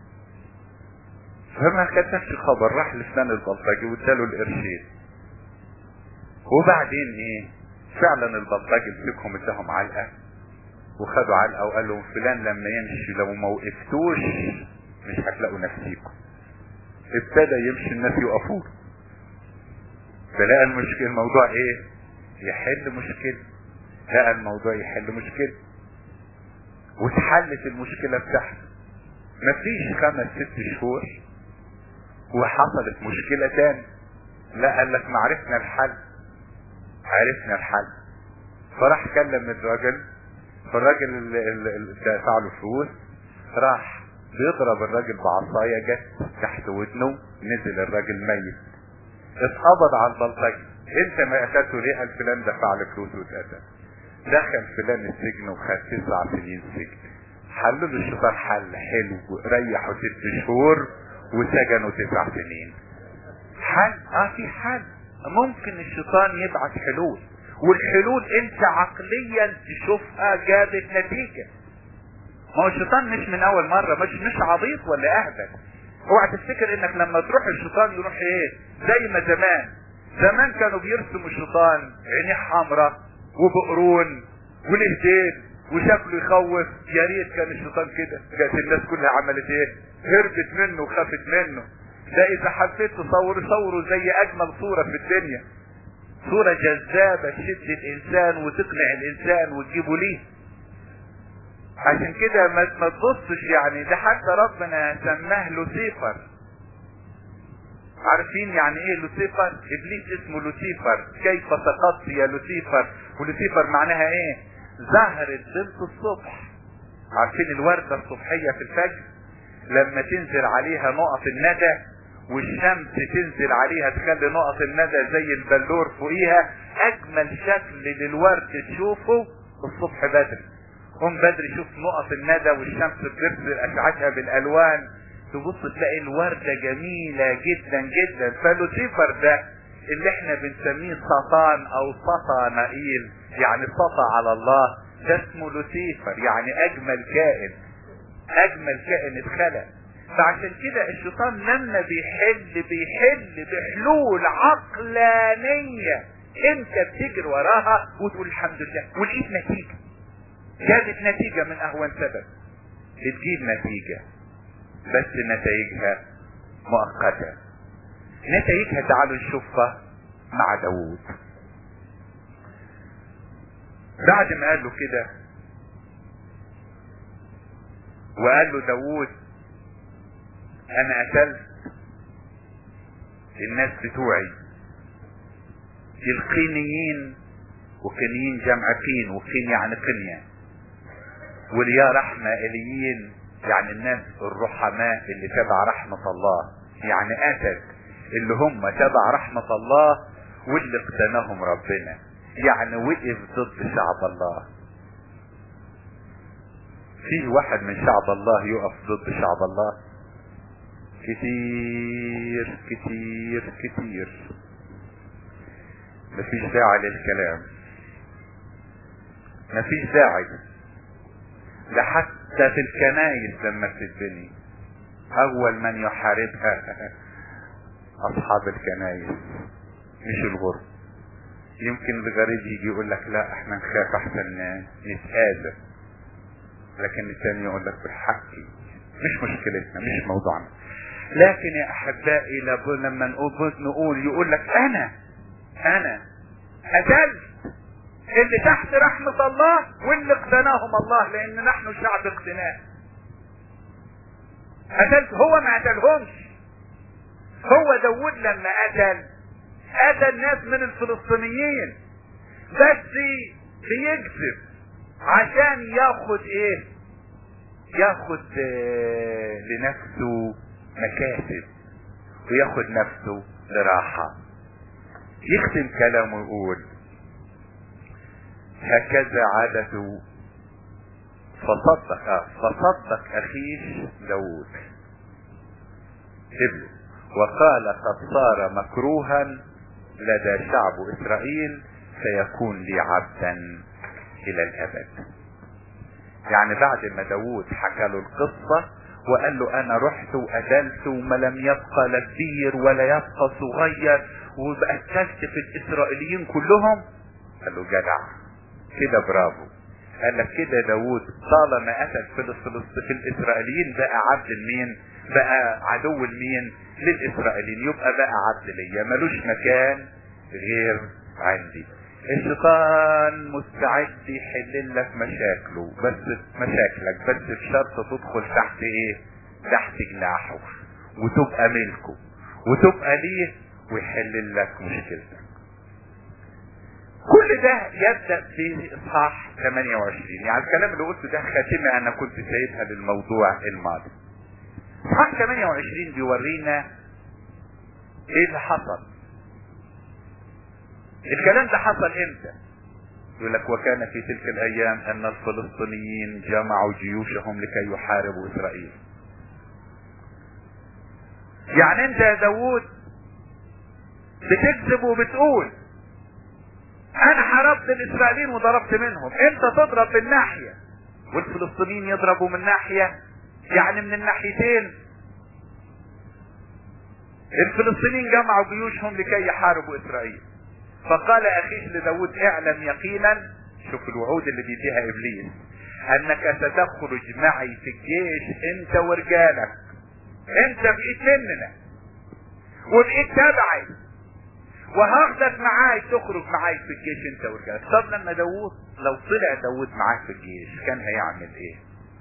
فما كتبش خبر راح لفلان البلطجي واداله القرشين وبعدين ايه فعلا البلطجي مسكهم اداهم علقه وخدوا علقه وقال لهم فلان لما يمشي لو ما وقفتوش مش هتلاقوا نفسيكم ابتدى يمشي الناس يقفوا فلقى المشكلة الموضوع ايه يحل مشكلة لقى الموضوع يحل مشكلة واتحلت المشكلة بتاعته مفيش خمس ست شهور وحصلت مشكلة تاني لا قال لك ما عرفنا الحل عرفنا الحل فراح كلم الراجل فالراجل اللي دفع له فلوس راح بيضرب الراجل بعصاية جت تحت ودنه نزل الراجل ميت اتقبض على البلطجي انت ما قتلته ليه قال فلان دفع لك فلوس واتقتل دخل فلان السجن وخد تسع سنين سجن حلوا له الشيطان حل حلو ريحوا ست شهور وسجنوا تسع سنين حل اه في حل ممكن الشيطان يبعت حلول والحلول انت عقليا تشوفها جابت نتيجة ما هو الشيطان مش من اول مرة مش مش عبيط ولا اهبل اوعى تفتكر انك لما تروح الشيطان يروح ايه زي ما زمان زمان كانوا بيرسموا الشيطان عينيه حمراء وبقرون والاهدين وشكله يخوف يا ريت كان الشيطان كده كانت الناس كلها عملت ايه هربت منه وخافت منه ده اذا حبيت تصور صوره زي اجمل صورة في الدنيا صورة جذابة تشد الانسان وتقنع الانسان وتجيبه ليه عشان كده ما ما تبصش يعني ده حتى ربنا سماه لوسيفر عارفين يعني ايه لوسيفر ابليس اسمه لوسيفر كيف سقطت يا لوسيفر ولوسيفر معناها ايه زهرة بنت الصبح عارفين الوردة الصبحية في الفجر لما تنزل عليها نقط الندى والشمس تنزل عليها تخلي نقط الندى زي البلور فوقيها اجمل شكل للورد تشوفه الصبح بدري قوم بدري شوف نقط الندى والشمس بترسل اشعتها بالالوان تبص تلاقي الوردة جميلة جدا جدا فلوسيفر ده اللي احنا بنسميه سطان او سطا نائيل يعني سطا على الله ده اسمه لوسيفر يعني اجمل كائن اجمل كائن اتخلق فعشان كده الشيطان لما بيحل بيحل بحلول عقلانية انت بتجري وراها وتقول الحمد لله ولقيت نتيجة جابت نتيجة من اهون سبب بتجيب نتيجة بس نتائجها مؤقتة نتائجها تعالوا نشوفها مع داوود بعد ما قال له كده وقال له داوود انا قتلت الناس بتوعي القينيين وكنيين جمع قين وقين يعني قنية واليا رحمة اليين يعني الناس الرحماء اللي تبع رحمة الله يعني قتل اللي هم تبع رحمة الله واللي اقتناهم ربنا يعني وقف ضد شعب الله في واحد من شعب الله يقف ضد شعب الله كتير كتير كتير مفيش داعي للكلام مفيش داعي ده حتى في الكنايس لما بتتبني اول من يحاربها اصحاب الكنايس مش الغرب يمكن الغريب يجي يقول لك لا احنا نخاف احسن نتآذى لكن الثاني يقول لك بالحق مش مشكلتنا مش موضوعنا لكن يا احبائي لما نقول نقول يقول لك انا انا قتلت اللي تحت رحمة الله واللي اقتناهم الله لان نحن شعب اقتناء قتلت هو ما قتلهمش هو داود لما قتل قتل ناس من الفلسطينيين بس بيكذب عشان ياخد ايه ياخد اه لنفسه مكاسب وياخد نفسه لراحة يختم كلامه ويقول هكذا عادته فصدق آه فصدق اخيش داود ابنه وقال قد صار مكروها لدى شعب اسرائيل سيكون لي عبدا الى الابد يعني بعد ما داود حكى له القصة وقال له انا رحت وقتلت وما لم يبقى لا كبير ولا يبقى صغير وقتلت في الاسرائيليين كلهم قال له جدع كده برافو قال لك كده داود طالما قتل في, في الاسرائيليين بقى عبد لمين بقى عدو لمين للاسرائيليين يبقى بقى عبد ليا ملوش مكان غير عندي الشيطان مستعد يحل لك مشاكله بس مشاكلك بس بشرط تدخل تحت ايه تحت جناحه وتبقى ملكه وتبقى ليه ويحل لك مشكلتك كل ده يبدأ في اصحاح 28 يعني الكلام اللي قلته ده خاتمة انا كنت سايبها للموضوع الماضي اصحاح 28 بيورينا ايه اللي حصل الكلام ده حصل امتى يقول لك وكان في تلك الايام ان الفلسطينيين جمعوا جيوشهم لكي يحاربوا اسرائيل يعني انت يا داوود بتكذب وبتقول انا حاربت الاسرائيليين وضربت منهم انت تضرب من ناحية والفلسطينيين يضربوا من ناحية يعني من الناحيتين الفلسطينيين جمعوا جيوشهم لكي يحاربوا اسرائيل فقال اخيش لداود اعلم يقينا شوف الوعود اللي بيديها ابليس انك ستخرج معي في الجيش انت ورجالك انت بقيت مننا وبقيت تبعي وهاخدك معاي تخرج معاي في الجيش انت ورجالك طب لما داوود لو طلع داوود معاك في الجيش كان هيعمل ايه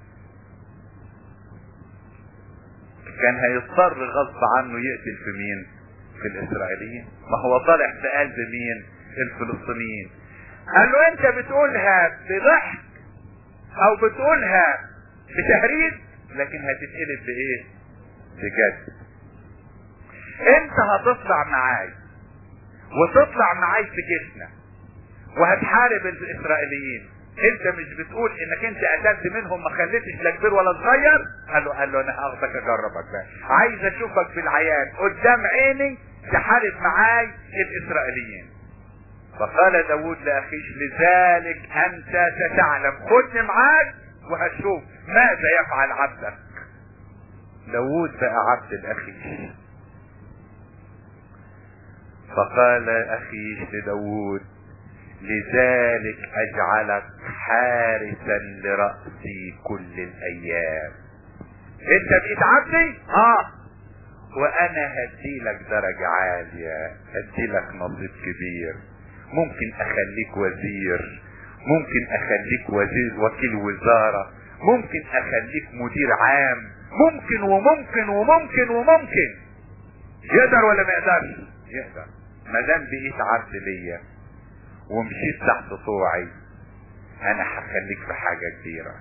كان هيضطر غصب عنه يقتل في مين في الاسرائيليين ما هو طالع في قلب مين الفلسطينيين قال له انت بتقولها بضحك او بتقولها بتهريج لكن هتتقلب بايه بجد انت هتطلع معاي وتطلع معاي في جيشنا وهتحارب الاسرائيليين انت مش بتقول انك انت قتلت منهم ما خليتش لا كبير ولا صغير قال له قال له انا هاخدك اجربك بقى عايز اشوفك في العيان قدام عيني تحارب معاي الاسرائيليين فقال داود لاخيش لذلك انت ستعلم خدني معاك وهتشوف ماذا يفعل عبدك داود بقى عبد الاخيش فقال اخيش لداود لذلك اجعلك حارسا لرأسي كل الايام انت بقيت عبدي اه وانا هديلك درجة عالية هديلك نصيب كبير ممكن اخليك وزير ممكن اخليك وزير وكيل وزارة ممكن اخليك مدير عام ممكن وممكن وممكن وممكن يقدر ولا ما يقدرش يقدر ما دام بقيت عبد ليا ومشيت تحت طوعي انا هخليك في حاجة كبيرة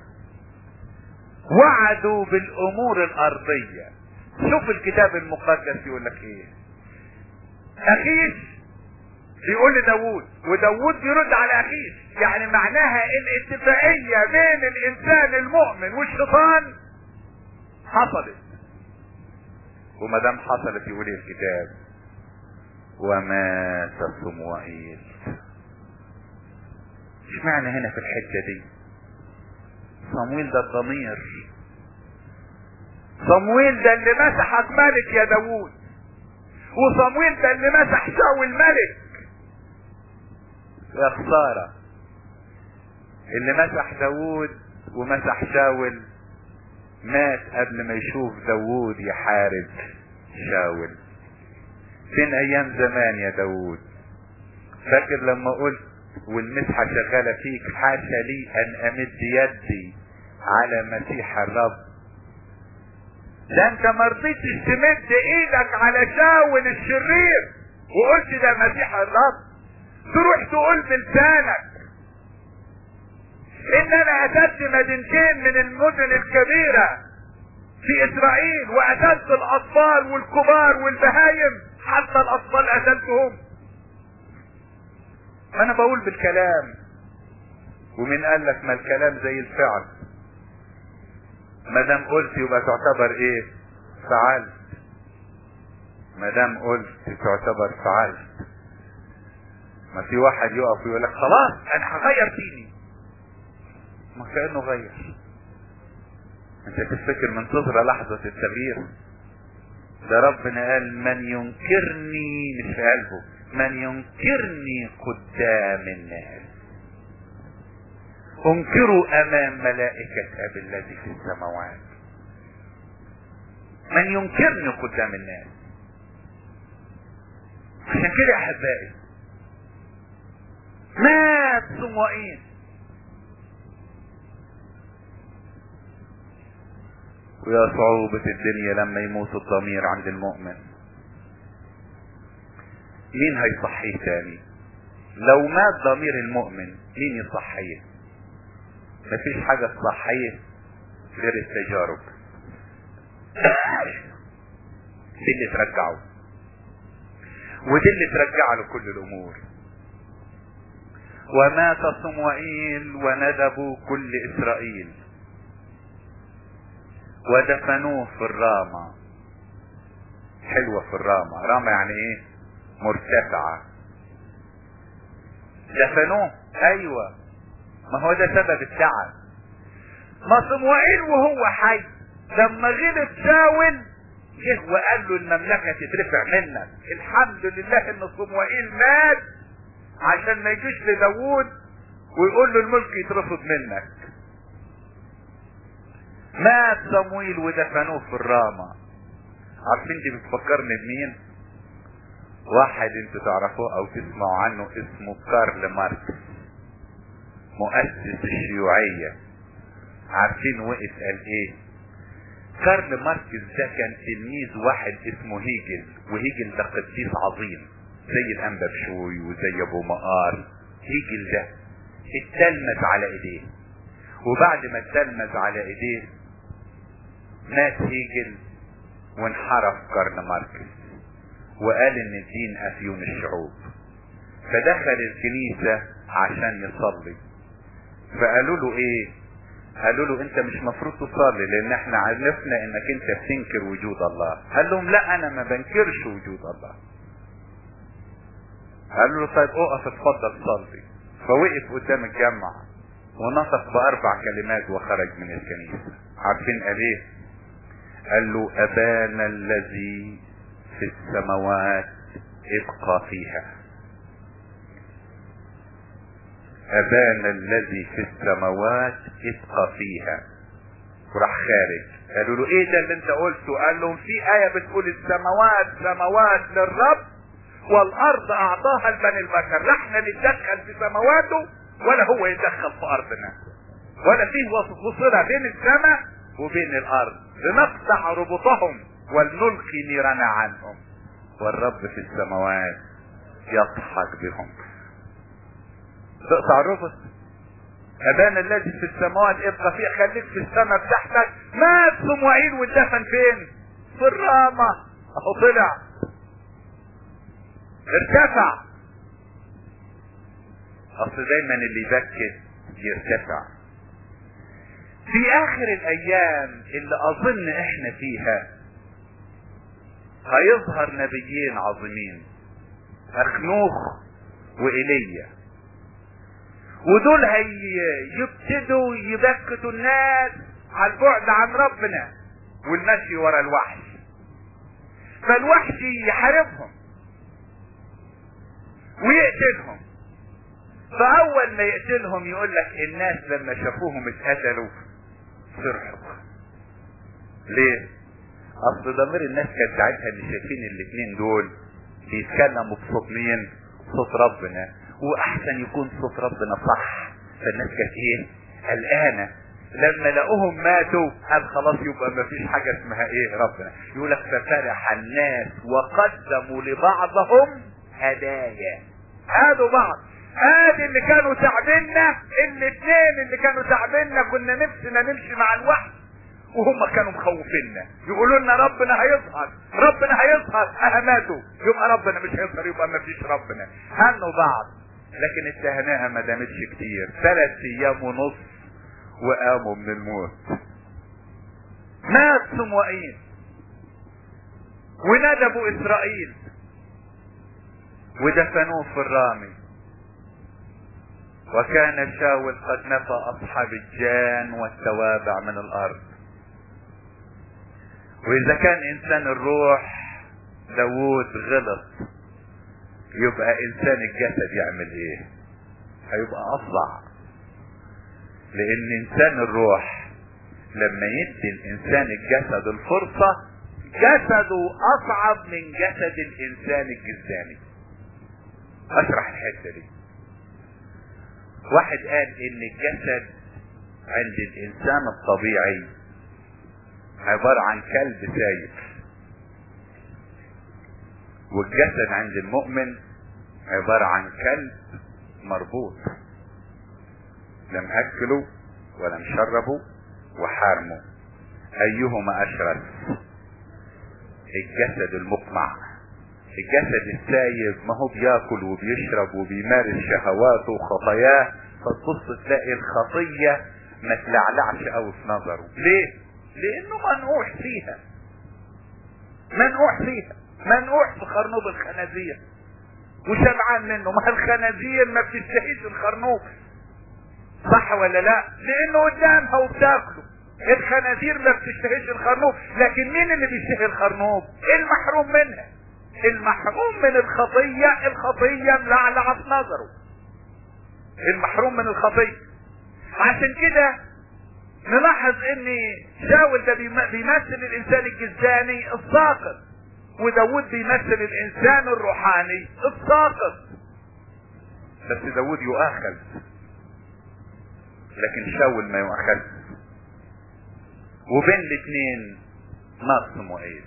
وعدوا بالامور الارضية شوف الكتاب المقدس يقول لك ايه اخيش بيقول لداوود وداوود بيرد على اخيش يعني معناها الاتفاقية بين الانسان المؤمن والشيطان حصلت وما دام حصلت يقول الكتاب ومات صموئيل مش معنى هنا في الحتة دي صمويل ده الضمير صمويل ده اللي مسحك ملك يا داوود وصمويل ده اللي مسح شاول ملك يا خسارة اللي مسح داوود ومسح شاول مات قبل ما يشوف داوود يحارب شاول فين ايام زمان يا داوود فاكر لما قلت والمسحة شغالة فيك حاشا لي ان امد يدي على مسيح الرب ده انت ما رضيتش تمد ايدك على شاول الشرير وقلت ده مسيح الرب تروح تقول بلسانك ان انا قتلت مدينتين من المدن الكبيرة في اسرائيل وقتلت الاطفال والكبار والبهايم حتى الاطفال قتلتهم انا بقول بالكلام ومن قال لك ما الكلام زي الفعل ما دام قلت يبقى تعتبر ايه فعلت ما دام قلت تعتبر فعلت ما في واحد يقف ويقول لك خلاص انا هغير ديني ما كانه غير انت تفتكر منتظرة لحظة التغيير ده ربنا قال من ينكرني مش في قلبه من ينكرني قدام الناس انكروا امام ملائكة ابي الذي في السماوات من ينكرني قدام الناس عشان كده يا احبائي مات صموئيل ويا صعوبة الدنيا لما يموت الضمير عند المؤمن مين هيصحيه تاني لو مات ضمير المؤمن مين يصحيه مفيش حاجة تصحيه غير التجارب دي اللي ترجعه ودي اللي ترجع له كل الامور ومات صموئيل وندبوا كل اسرائيل ودفنوه في الرامة حلوة في الرامة رامة يعني ايه مرتفعة دفنوه ايوه ما هو ده سبب التعب ما صموئيل وهو حي لما غلب شاول جه وقال له المملكة تترفع منك الحمد لله ان صموئيل مات عشان ما يجيش لداوود ويقول له الملك يترفض منك مات صمويل ودفنوه في الرامة عارفين دي بتفكرني بمين واحد انتوا تعرفوه او تسمعوا عنه اسمه كارل ماركس مؤسس الشيوعية عارفين وقف قال ايه كارل ماركس ده كان تلميذ واحد اسمه هيجل وهيجل ده قديس عظيم زي الانبا بشوي وزي ابو مقار هيجل ده اتلمذ على ايديه وبعد ما اتلمذ على ايديه مات هيجل وانحرف كارل ماركس وقال ان الدين افيون الشعوب فدخل الكنيسة عشان يصلي فقالوا له ايه قالوا له انت مش مفروض تصلي لان احنا عرفنا انك انت بتنكر وجود الله قال لهم لا انا ما بنكرش وجود الله قالوا له طيب اقف اتفضل صلي فوقف قدام الجامع ونطق باربع كلمات وخرج من الكنيسة عارفين قال ايه قال له ابانا الذي في السماوات ابقى فيها ابانا الذي في السماوات ابقى فيها وراح خارج قالوا له ايه ده اللي انت قلته قال لهم في آية بتقول السماوات سماوات للرب والارض اعطاها لبني البشر لا احنا نتدخل في سماواته ولا هو يتدخل في ارضنا ولا فيه وصلة بين السماء وبين الارض لنقطع ربطهم ولنلقي نيرنا عنهم والرب في السماوات يضحك بهم تقطع الربط ابانا الذي في السماوات ابقى فيه خليك في السماء بتاعتك مات صموئيل واتدفن فين في الرامة اهو طلع ارتفع اصل دايما اللي يبكت يرتفع في اخر الايام اللي اظن احنا فيها هيظهر نبيين عظيمين اخنوخ وايليا ودول هيبتدوا يبكتوا الناس على البعد عن ربنا والمشي ورا الوحش فالوحش يحاربهم ويقتلهم فاول ما يقتلهم يقول لك الناس لما شافوهم اتقتلوا فرحوا ليه اصل ضمير الناس كانت ساعتها اللي شايفين الاثنين دول بيتكلموا بصوت مين صوت ربنا واحسن يكون صوت ربنا صح فالناس كانت ايه قلقانه لما لقوهم ماتوا قال خلاص يبقى ما فيش حاجه اسمها ايه ربنا يقول لك ففرح الناس وقدموا لبعضهم هدايا هادوا بعض ادي اللي كانوا تعبنا الاثنين اللي كانوا تعبنا كنا نفسنا نمشي مع الوحي وهم كانوا مخوفيننا يقولوا لنا ربنا هيظهر ربنا هيظهر اهماته يبقى ربنا مش هيظهر يبقى ما فيش ربنا هنوا بعض لكن التهنئه ما دامتش كتير ثلاث ايام ونص وقاموا من الموت مات صموئيل وندبوا اسرائيل ودفنوه في الرامي وكان شاول قد نفى اصحاب الجان والتوابع من الارض واذا كان انسان الروح داوود غلط يبقى انسان الجسد يعمل ايه هيبقى افظع لان انسان الروح لما يدي الانسان الجسد الفرصة جسده اصعب من جسد الانسان الجسداني اشرح الحتة دي واحد قال ان الجسد عند الانسان الطبيعي عبارة عن كلب سايب والجسد عند المؤمن عبارة عن كلب مربوط لا مأكله ولا مشربه وحارمه ايهما اشرس الجسد المقمع الجسد السايب ما هو بياكل وبيشرب وبيمارس شهواته وخطاياه فتبص تلاقي الخطية ما تلعلعش قوي في نظره ليه لانه منقوح فيها منقوح فيها منقوح في خرنوب الخنازير وشبعان منه ما الخنازير ما بتشتهيش الخرنوب صح ولا لا لانه قدامها وبتاكله الخنازير ما بتشتهيش الخرنوب لكن مين اللي بيشتهي الخرنوب المحروم منها المحروم من الخطية الخطية ملعلعة في نظره المحروم من الخطية عشان كده نلاحظ ان شاول ده بيمثل الانسان الجزاني الساقط وداود بيمثل الانسان الروحاني الساقط بس داود يؤاخذ لكن شاول ما يؤاخذ وبين الاثنين نقص مؤيد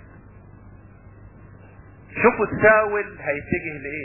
شوفوا شاول هيتجه لايه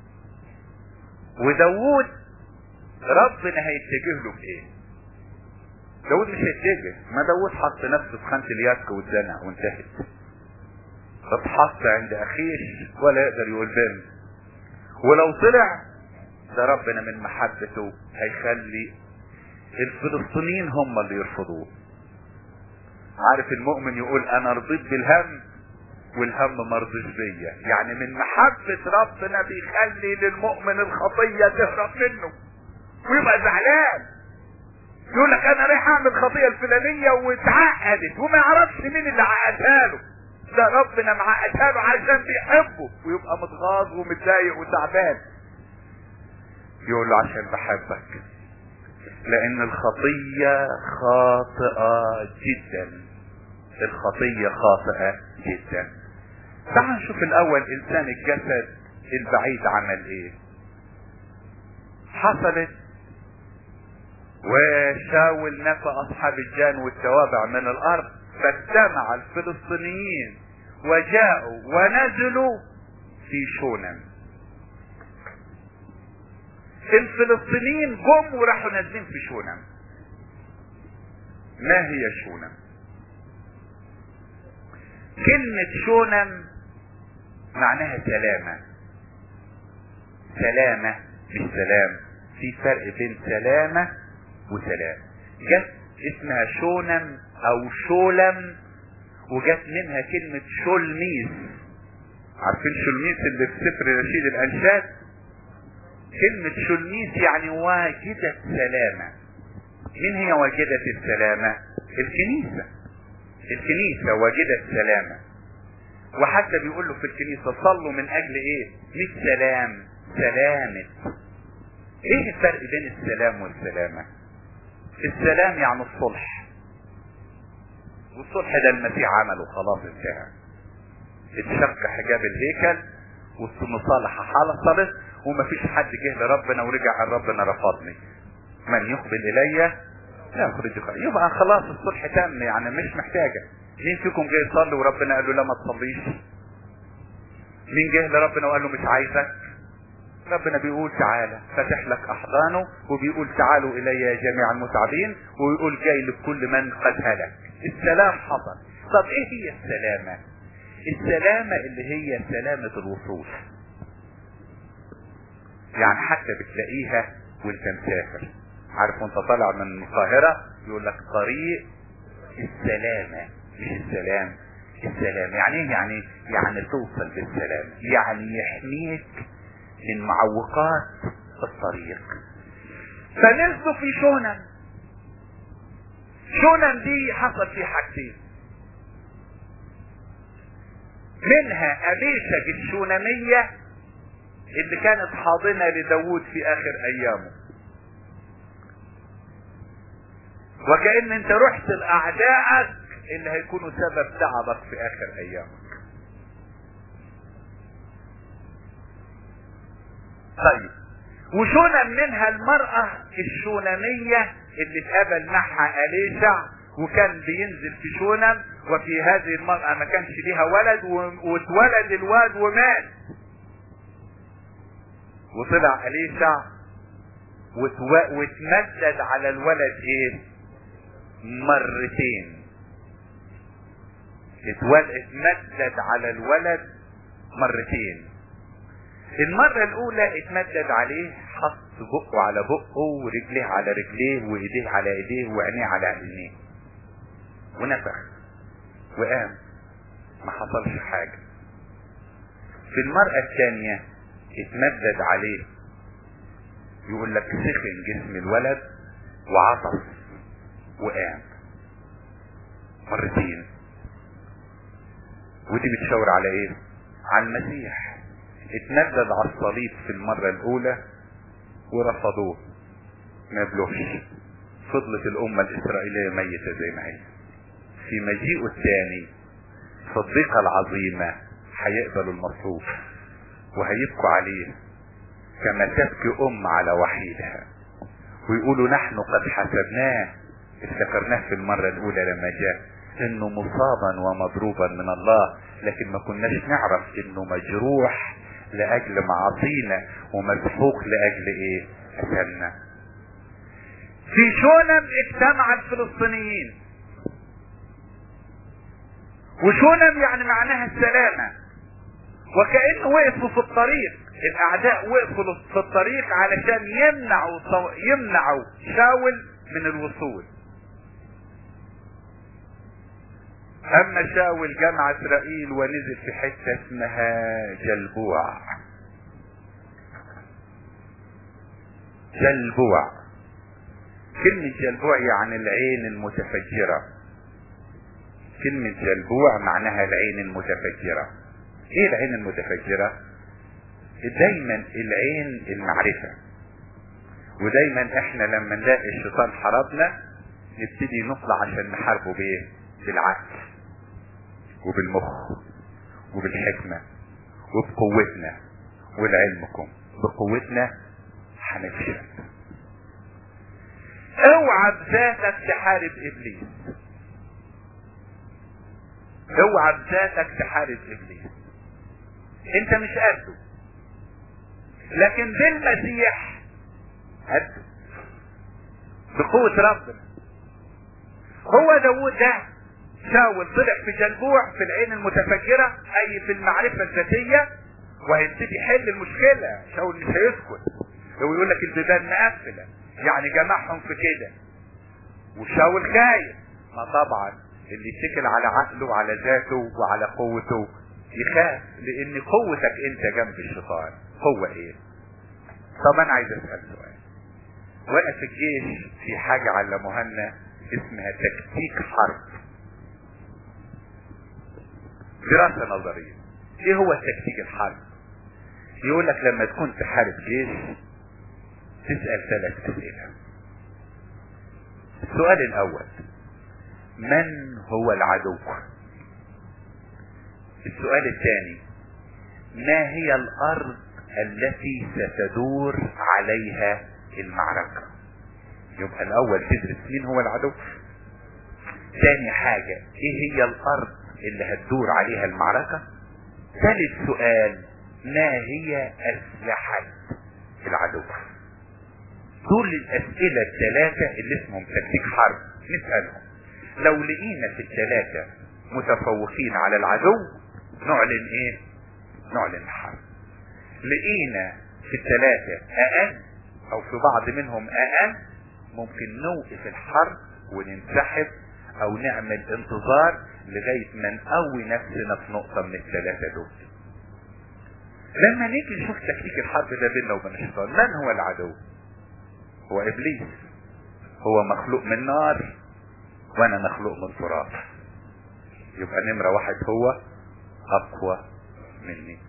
وداود ربنا هيتجه له بايه داود مش هيتجه ما داود حط نفسه في خانة اليك واتزنق وانتهت اتحط عند اخيش ولا يقدر يقول بم ولو طلع ده ربنا من محبته هيخلي الفلسطينيين هم اللي يرفضوه عارف المؤمن يقول انا رضيت بالهم والهم مرضيش بيا يعني من محبة ربنا بيخلي للمؤمن الخطية تهرب منه ويبقى زعلان يقول لك انا رايح اعمل خطية الفلانية واتعقدت وما يعرفش مين اللي عقدها له ده ربنا معقدها له عشان بيحبه ويبقى متغاظ ومتضايق وتعبان يقول له عشان بحبك لان الخطية خاطئة جدا الخطية خاطئة جدا تعال نشوف الاول انسان الجسد البعيد عمل ايه حصلت وشاول نفى اصحاب الجان والتوابع من الارض فاجتمع الفلسطينيين وجاءوا ونزلوا في شونم الفلسطينيين جم وراحوا نازلين في شونم ما هي شونم كلمة شونم معناها سلامة سلامة مش سلام في فرق بين سلامة وسلام جت اسمها شونم او شولم وجت منها كلمة شولميس عارفين شولميس اللي في سفر رشيد الانشاد كلمة شولميس يعني واجدة سلامة مين هي واجدة السلامة الكنيسة الكنيسة واجدة سلامة وحتى بيقول له في الكنيسة صلوا من اجل ايه مش سلام سلامة ايه الفرق بين السلام والسلامة السلام يعني الصلح والصلح ده المسيح عمله خلاص انتهى اتشق حجاب الهيكل والمصالحة حصلت ومفيش حد جه لربنا ورجع عن ربنا رفضني من يقبل الي لا يخرج خير يبقى خلاص الصلح تم يعني مش محتاجة مين فيكم جاي يصلي وربنا قال له لا ما تصليش مين جه لربنا وقال له مش عايزك ربنا بيقول تعالى فاتح لك احضانه وبيقول تعالوا الي يا جميع المتعبين ويقول جاي لكل من قد هلك السلام حصل طب ايه هي السلامة السلامة اللي هي سلامة الوصول يعني حتى بتلاقيها وانت مسافر عارف وانت طالع من القاهرة يقول لك طريق السلامة مش السلام السلام يعني ايه يعني يعني توصل بالسلام يعني يحميك من معوقات الطريق فنزلوا في شونم شونم دي حصل فيه حاجتين منها أبيشج الشونمية اللي كانت حاضنة لداود في آخر أيامه وكأن انت رحت لأعدائك اللي هيكونوا سبب تعبك في آخر أيامك طيب وشونم منها المرأة الشونمية اللي اتقابل معها أليشع وكان بينزل في شونم وفي هذه المرأة ما كانش ليها ولد واتولد الواد ومات وطلع أليشع واتمدد على الولد ايه مرتين اتمدد على الولد مرتين المرة الأولى اتمدد عليه حط بقه على بقه ورجليه على رجليه وإيديه على إيديه وعينيه على عينيه ونفخ وقام ما حصلش حاجة في المرأة الثانية اتمدد عليه يقول لك سخن جسم الولد وعطس وقام مرتين ودي بتشاور على ايه على المسيح اتمدد على الصليب في المرة الاولى ورفضوه ما يبلوش فضلت الامة الاسرائيلية ميتة زي ما هي في مجيئه الثاني في الضيقة العظيمة هيقبلوا المصروف وهيبكوا عليه كما تبكي ام على وحيدها ويقولوا نحن قد حسبناه افتكرناه في المرة الاولى لما جاء انه مصابا ومضروبا من الله لكن ما كناش نعرف انه مجروح لاجل معاصينا ومسحوق لاجل ايه اثمنا في شونم اجتمع الفلسطينيين وشونم يعني معناها السلامة وكأنه وقفوا في الطريق الاعداء وقفوا في الطريق علشان يمنعوا يمنعوا شاول من الوصول اما شاول جمع اسرائيل ونزل في حتة اسمها جلبوع جلبوع كلمة جلبوع يعني العين المتفجرة كلمة جلبوع معناها العين المتفجرة ايه العين المتفجرة دايما العين المعرفة ودايما احنا لما نلاقي الشيطان حربنا نبتدي نطلع عشان نحاربه بايه بالعقل وبالمخ وبالحكمة وبقوتنا ولعلمكم بقوتنا هنفشل اوعى بذاتك تحارب ابليس اوعى بذاتك تحارب ابليس انت مش قده لكن بالمسيح قده بقوة ربنا هو داود ده شاول طلع في جلبوع في العين المتفجرة اي في المعرفة الذاتية وهيبتدي يحل المشكلة شاول مش هيسكت هو يقول لك البيبان مقفلة يعني جمعهم في كده وشاول خايف ما طبعا اللي يتكل على عقله وعلى ذاته وعلى قوته يخاف لان قوتك انت جنب الشيطان قوة ايه طب انا عايز اسأل سؤال وانا في الجيش في حاجة علموها لنا اسمها تكتيك حرب دراسة نظرية ايه هو تكتيك الحرب يقول لك لما تكون تحارب جيش تسأل ثلاث اسئلة السؤال الاول من هو العدو السؤال الثاني ما هي الارض التي ستدور عليها المعركة يبقى الاول تدرس مين هو العدو ثاني حاجة ايه هي الارض اللي هتدور عليها المعركة ثالث سؤال ما هي اسلحة العدو دول الاسئلة الثلاثة اللي اسمهم تكتيك حرب نسألهم لو لقينا في الثلاثة متفوقين على العدو نعلن ايه نعلن الحرب لقينا في الثلاثة اقل او في بعض منهم اقل ممكن نوقف الحرب وننسحب او نعمل انتظار لغاية ما نقوي نفسنا في نقطة من الثلاثة دول لما نيجي نشوف تكتيك الحرب ده بيننا وبين الشيطان من هو العدو هو ابليس هو مخلوق من نار وانا مخلوق من تراب يبقى نمرة واحد هو اقوى مني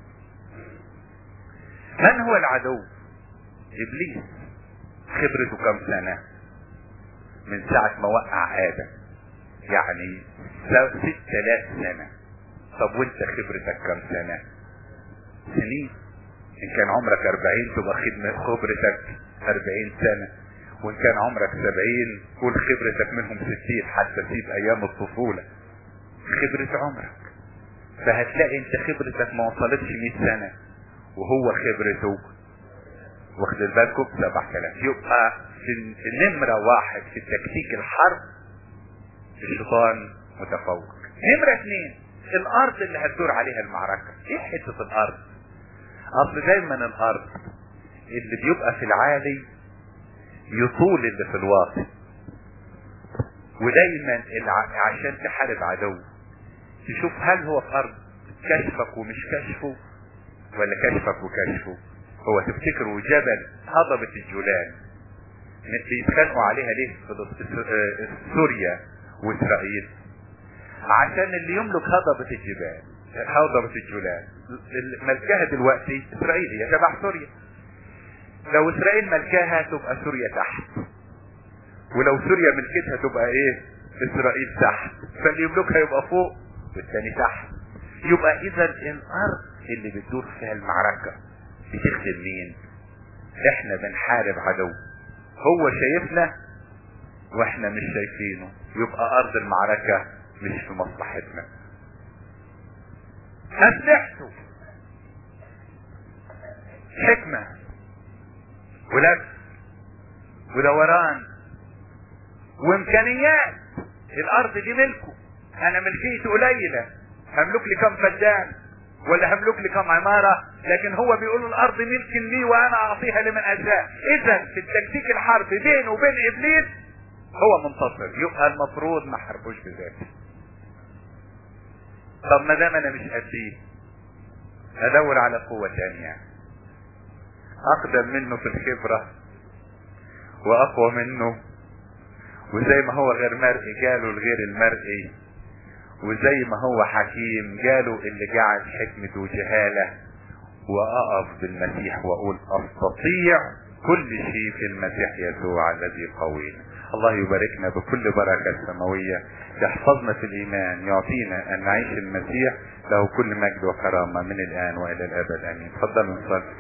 من هو العدو ابليس خبرته كم سنة من ساعة ما وقع ادم يعني ست الاف سنة طب وانت خبرتك كم سنة سنين ان كان عمرك اربعين تبقى خدمة خبرتك اربعين سنة وان كان عمرك سبعين قول خبرتك منهم ستين حتى تسيب ايام الطفولة خبرة عمرك فهتلاقي انت خبرتك ما وصلتش 100 سنة وهو خبرته واخد بالكم 7000 يبقى في في نمرة واحد في تكتيك الحرب الشيطان متفوق نمرة اثنين الارض اللي هتدور عليها المعركة ايه حتة الارض اصل دايما الارض اللي بيبقى في العالي يطول اللي في الواطي ودايما الع... عشان تحارب عدو تشوف هل هو في ارض كشفك ومش كشفه ولا كشفك وكشفه هو تفتكروا جبل هضبة الجولان بيتخانقوا عليها ليه في سوريا واسرائيل عشان اللي يملك هضبة الجبال هضبة الجولان ملكها دلوقتي اسرائيل هي تبع سوريا لو اسرائيل ملكاها تبقى سوريا تحت ولو سوريا ملكتها تبقى ايه اسرائيل تحت فاللي يملكها يبقى فوق والتاني تحت يبقى اذا الارض اللي بتدور فيها المعركة بتخدم مين احنا بنحارب عدو هو شايفنا واحنا مش شايفينه يبقى ارض المعركة مش في مصلحتنا اسلحته حكمة ولف ودوران وامكانيات الارض دي ملكه انا ملكيتي قليلة هملك لي كم فدان ولا هملك لي كم عمارة لكن هو بيقول الارض ملك لي وانا اعطيها لمن اشاء اذا في التكتيك الحرب بينه وبين ابليس هو منتصر يبقى المفروض ما حربوش بذاته طب ما دام انا مش قديه ادور على قوة تانية اقدم منه في الخبرة واقوى منه وزي ما هو غير مرئي جاله الغير المرئي وزي ما هو حكيم جاله اللي جعل حكمته جهالة واقف بالمسيح واقول استطيع كل شيء في المسيح يسوع الذي قوينا الله يباركنا بكل بركة سماوية يحفظنا في الإيمان يعطينا أن نعيش المسيح له كل مجد وكرامة من الآن وإلى الأبد آمين تفضلوا نصلي